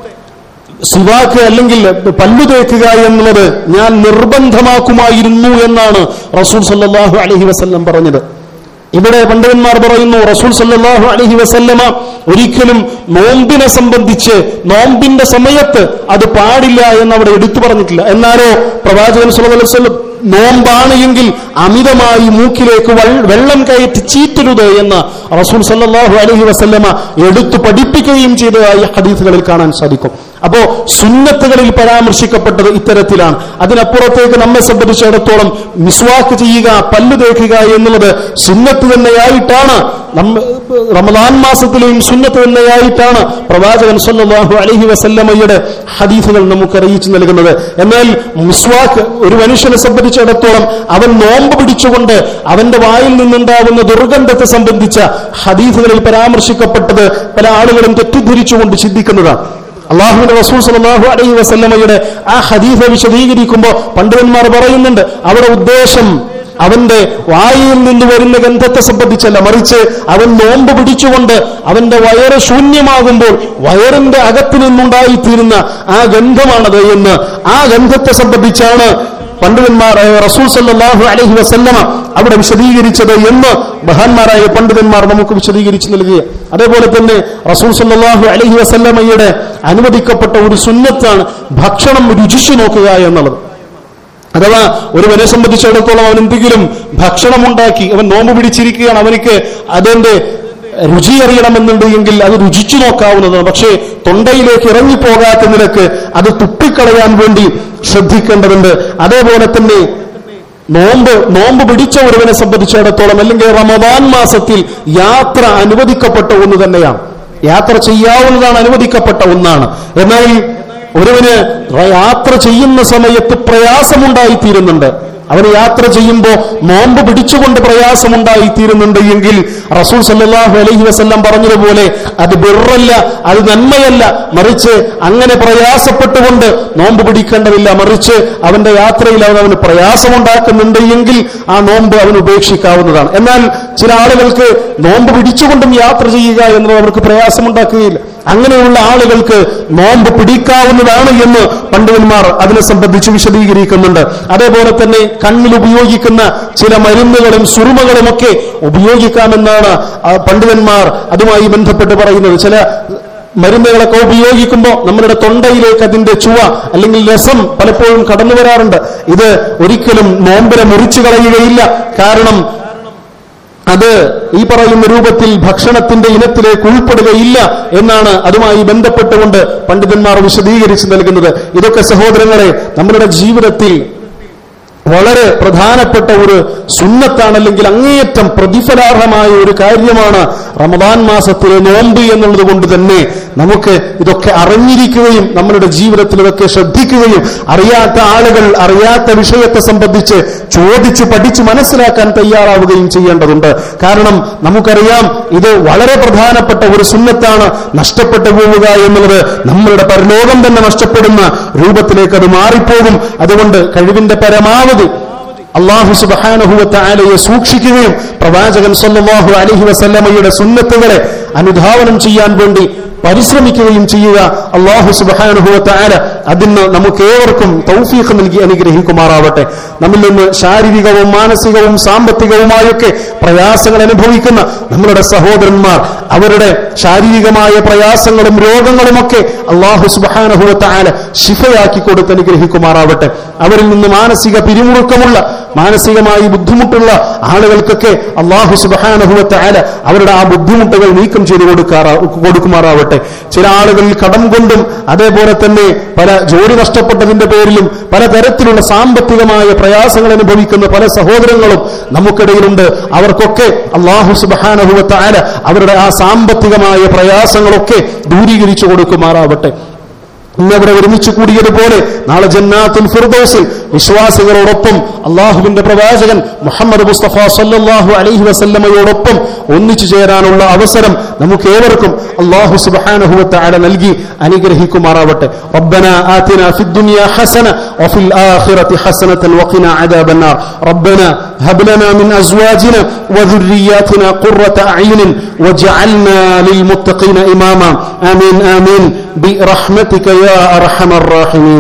സിവാക്ക് അല്ലെങ്കിൽ പല്ലു തേക്കുക എന്നുള്ളത് ഞാൻ നിർബന്ധമാക്കുമായിരുന്നു എന്നാണ് റസൂൽ സല്ലല്ലാഹു അലൈഹി വസല്ലം പറഞ്ഞത് ഇവിടെ പണ്ഡിതന്മാർ പറയുന്നു റസൂൽ സല്ലല്ലാഹു അലൈഹി വസല്ലമ ഒരിക്കലും നോമ്പിനെ സംബന്ധിച്ച് നോമ്പിന്റെ സമയത്ത് അത് പാടില്ല എന്ന് അവിടെ എടുത്തു പറഞ്ഞിട്ടില്ല എന്നാലോ പ്രവാചകൻ സല്ലല്ലാഹു അലൈഹി വസല്ലം നോമ്പാണ് എങ്കിൽ അമിതമായി മൂക്കിലേക്ക് വൾ- വെള്ളം കയറ്റി ചീറ്റരുത് എന്ന് റസൂൽ സല്ലല്ലാഹു അലൈഹി വസല്ലമ എടുത്തു പഠിപ്പിക്കുകയും ചെയ്തതായി ഹദീസുകളിൽ കാണാൻ സാധിക്കും അപ്പോ സുന്നത്തുകളിൽ പരാമർശിക്കപ്പെട്ടത് ഇത്തരത്തിലാണ് അതിനപ്പുറത്തേക്ക് നമ്മെ സംബന്ധിച്ചിടത്തോളം മിസ്വാക്ക് ചെയ്യുക പല്ലു തേക്കുക എന്നുള്ളത് സുന്നത്ത് തന്നെയായിട്ടാണ് നമ്മ റമദാൻ മാസത്തിലെയും സുന്നത്ത് തന്നെയായിട്ടാണ് പ്രവാചകൻ സല്ലല്ലാഹു അലൈഹി വസല്ലമയുടെ ഹദീസുകൾ നമുക്ക് അറിയിച്ചു നൽകുന്നത് എന്നാൽ മിസ്വാക്ക് ഒരു മനുഷ്യനെ സംബന്ധിച്ചിടത്തോളം അവൻ നോമ്പ് പിടിച്ചുകൊണ്ട് അവന്റെ വായിൽ നിന്നുണ്ടാവുന്ന ദുർഗന്ധത്തെ സംബന്ധിച്ച ഹദീസുകളിൽ പരാമർശിക്കപ്പെട്ടത് പല ആളുകളും തെറ്റിദ്ധരിച്ചുകൊണ്ട് ചിന്തിക്കുന്നതാണ് അള്ളാഹുവിന്റെ റസൂൽ സല്ലല്ലാഹു അലൈഹി വസല്ലമയുടെ ആ ഹദീസ് വിശദീകരിക്കുമ്പോൾ പണ്ഡിതന്മാർ പറയുന്നുണ്ട് അവിടെ ഉദ്ദേശം അവന്റെ വായിൽ നിന്ന് വരുന്ന ഗന്ധത്തെ സംബന്ധിച്ചല്ല മറിച്ച് അവൻ നോമ്പ് പിടിച്ചുകൊണ്ട് അവന്റെ വയറ് ശൂന്യമാകുമ്പോൾ വയറിന്റെ അകത്തു നിന്നുണ്ടായിത്തീരുന്ന ആ ഗന്ധമാണത് എന്ന് ആ ഗന്ധത്തെ സംബന്ധിച്ചാണ് പണ്ഡിതന്മാർ ഏ, റസൂൽ സല്ലല്ലാഹു അലൈഹി വസല്ലമ അവിടെ വിശദീകരിച്ചത് എന്ന് മഹാന്മാരായ പണ്ഡിതന്മാർ നമുക്ക് വിശദീകരിച്ചു നൽകുക അതേപോലെ തന്നെ റസൂൽ സല്ലല്ലാഹു അലൈഹി വസല്ലമയുടെ അനുവദിക്കപ്പെട്ട ഒരു സുന്നത്താണ് ഭക്ഷണം രുചിച്ചു നോക്കുക എന്നുള്ളത് അഥവാ ഒരുവനെ സംബന്ധിച്ചിടത്തോളം അവൻ എന്തെങ്കിലും ഭക്ഷണമുണ്ടാക്കി അവൻ നോമ്പ് പിടിച്ചിരിക്കുകയാണ് അവനിക്ക് അതിന്റെ രുചി അറിയണമെന്നുണ്ടെങ്കിൽ അത് രുചിച്ചു നോക്കാവുന്നതാണ് പക്ഷേ തൊണ്ടയിലേക്ക് ഇറങ്ങിപ്പോകാത്ത നിലക്ക് അത് തുപ്പിക്കളയാൻ വേണ്ടി ശ്രദ്ധിക്കേണ്ടതുണ്ട് അതേപോലെ തന്നെ നോമ്പ് നോമ്പ് പിടിച്ച ഒരുവനെ സംബന്ധിച്ചിടത്തോളം അല്ലെങ്കിൽ റമദാൻ മാസത്തിൽ യാത്ര അനുവദിക്കപ്പെട്ട ഒന്ന് തന്നെയാണ് യാത്ര ചെയ്യാവുന്നതാണ് അനുവദിക്കപ്പെട്ട ഒന്നാണ് എന്നാൽ ഒരുവന് യാത്ര ചെയ്യുന്ന സമയത്ത് പ്രയാസമുണ്ടായിത്തീരുന്നുണ്ട് അവന് യാത്ര ചെയ്യുമ്പോൾ നോമ്പ് പിടിച്ചുകൊണ്ട് പ്രയാസമുണ്ടായിത്തീരുന്നുണ്ട് എങ്കിൽ റസൂൽ സല്ലല്ലാഹു അലൈഹി വസല്ലം പറഞ്ഞതുപോലെ അത് ബിറല്ല അത് നന്മയല്ല മറിച്ച് അങ്ങനെ പ്രയാസപ്പെട്ടുകൊണ്ട് നോമ്പ് പിടിക്കേണ്ടതില്ല മറിച്ച് അവന്റെ യാത്രയിൽ അവൻ അവന് പ്രയാസമുണ്ടാക്കുന്നുണ്ട് എങ്കിൽ ആ നോമ്പ് അവൻ ഉപേക്ഷിക്കാവുന്നതാണ് എന്നാൽ ചില ആളുകൾക്ക് നോമ്പ് പിടിച്ചുകൊണ്ടും യാത്ര ചെയ്യുക എന്നത് അവർക്ക് പ്രയാസമുണ്ടാക്കുകയില്ല അങ്ങനെയുള്ള ആളുകൾക്ക് നോമ്പ് പിടിക്കാവുന്നതാണ് എന്ന് പണ്ഡിതന്മാർ അതിനെ സംബന്ധിച്ച് വിശദീകരിക്കുന്നുണ്ട് അതേപോലെ തന്നെ കണ്ണിൽ ഉപയോഗിക്കുന്ന ചില മരുന്നുകളും സുറുമകളുമൊക്കെ ഉപയോഗിക്കാമെന്നാണ് ആ പണ്ഡിതന്മാർ അതുമായി ബന്ധപ്പെട്ട് പറയുന്നത് ചില മരുന്നുകളൊക്കെ ഉപയോഗിക്കുമ്പോൾ നമ്മളുടെ തൊണ്ടയിലേക്ക് അതിന്റെ ചുവ അല്ലെങ്കിൽ രസം പലപ്പോഴും കടന്നു വരാറുണ്ട് ഇത് ഒരിക്കലും നോമ്പിനെ മുറിച്ചു കളയുകയില്ല കാരണം അത് ഈ പറയുന്ന രൂപത്തിൽ ഭക്ഷണത്തിന്റെ ഇനത്തിലേക്ക് ഉൾപ്പെടുകയില്ല എന്നാണ് അതുമായി ബന്ധപ്പെട്ടുകൊണ്ട് പണ്ഡിതന്മാർ വിശദീകരിച്ചു നൽകുന്നത് ഇതൊക്കെ സഹോദരങ്ങളെ നമ്മളുടെ ജീവിതത്തിൽ വളരെ പ്രധാനപ്പെട്ട ഒരു സുന്നത്താണ് അല്ലെങ്കിൽ അങ്ങേയറ്റം പ്രതിഫലാർഹമായ ഒരു കാര്യമാണ് റമദാൻ മാസത്തിലെ നോമ്പ് എന്നുള്ളത് കൊണ്ട് തന്നെ നമുക്ക് ഇതൊക്കെ അറിഞ്ഞിരിക്കുകയും നമ്മളുടെ ജീവിതത്തിൽ ഇതൊക്കെ ശ്രദ്ധിക്കുകയും അറിയാത്ത ആളുകൾ അറിയാത്ത വിഷയത്തെ സംബന്ധിച്ച് ചോദിച്ചു പഠിച്ചു മനസ്സിലാക്കാൻ തയ്യാറാവുകയും ചെയ്യേണ്ടതുണ്ട് കാരണം നമുക്കറിയാം ഇത് വളരെ പ്രധാനപ്പെട്ട ഒരു സുന്നത്താണ് നഷ്ടപ്പെട്ടു പോവുക എന്നുള്ളത് നമ്മളുടെ പരലോകം തന്നെ നഷ്ടപ്പെടുന്ന രൂപത്തിലേക്ക് അത് മാറിപ്പോകും അതുകൊണ്ട് കഴിവിന്റെ പരമാവധി അള്ളാഹു സുബാനഹുവത്ത ആലയെ സൂക്ഷിക്കുകയും പ്രവാചകൻ സല്ലല്ലാഹു അലൈഹി വസല്ലമയുടെ സുന്നത്തുകളെ അനുധാവനം ചെയ്യാൻ വേണ്ടി പരിശ്രമിക്കുകയും ചെയ്യുക അള്ളാഹു സുബാനുഭവത്ത ആല അതിന് നമുക്ക് ഏവർക്കും തൗഫീഖ് നൽകി അനുഗ്രഹിക്കുമാറാവട്ടെ നമ്മിൽ നിന്ന് ശാരീരികവും മാനസികവും സാമ്പത്തികവുമായൊക്കെ പ്രയാസങ്ങൾ അനുഭവിക്കുന്ന നമ്മളുടെ സഹോദരന്മാർ അവരുടെ ശാരീരികമായ പ്രയാസങ്ങളും രോഗങ്ങളുമൊക്കെ അള്ളാഹു സുബാനുഭവത്ത ആല ശിഫയാക്കി കൊടുത്ത് അനുഗ്രഹിക്കുമാറാവട്ടെ അവരിൽ നിന്ന് മാനസിക പിരിമുറുക്കമുള്ള മാനസികമായി ബുദ്ധിമുട്ടുള്ള ആളുകൾക്കൊക്കെ അള്ളാഹു സുബാനുഭവത്ത ആല അവരുടെ ആ ബുദ്ധിമുട്ടുകൾ നീക്കം ചെയ്തു കൊടുക്കാറാ കൊടുക്കുമാറാവട്ടെ ചില ആളുകളിൽ കടം കൊണ്ടും അതേപോലെ തന്നെ പല ജോലി നഷ്ടപ്പെട്ടതിന്റെ പേരിലും പല തരത്തിലുള്ള സാമ്പത്തികമായ പ്രയാസങ്ങൾ അനുഭവിക്കുന്ന പല സഹോദരങ്ങളും നമുക്കിടയിലുണ്ട് അവർക്കൊക്കെ അള്ളാഹു സുബാനഹുവത്ത ആല അവരുടെ ആ സാമ്പത്തികമായ പ്രയാസങ്ങളൊക്കെ ദൂരീകരിച്ചു കൊടുക്കുമാറാവട്ടെ ഇന്നവിടെ ഒരുമിച്ച് കൂടിയതുപോലെ നാളെ ജന്നാത്തുൽ ഫിർദൗസിൽ വിശ്വാസികളോടൊപ്പം അള്ളാഹുവിന്റെ പ്രവാചകൻ മുഹമ്മദ് മുസ്തഫ സല്ലല്ലാഹു അലൈഹി വസല്ലമയോടൊപ്പം ഒന്നിച്ചു ചേരാനുള്ള അവസരം നമുക്ക് ഏവർക്കും അള്ളാഹു സുബ്ഹാനഹു വതആല നൽകി അനുഗ്രഹിക്കുമാറാവട്ടെ ربنا آتنا في الدنيا حسنة وفي الآخرة حسنة وقنا عذاب النار ربنا هب لنا من أزواجنا وذرياتنا قرة أعين واجعلنا للمتقين إماما آمين آمين برحمتك يا أرحم الراحمين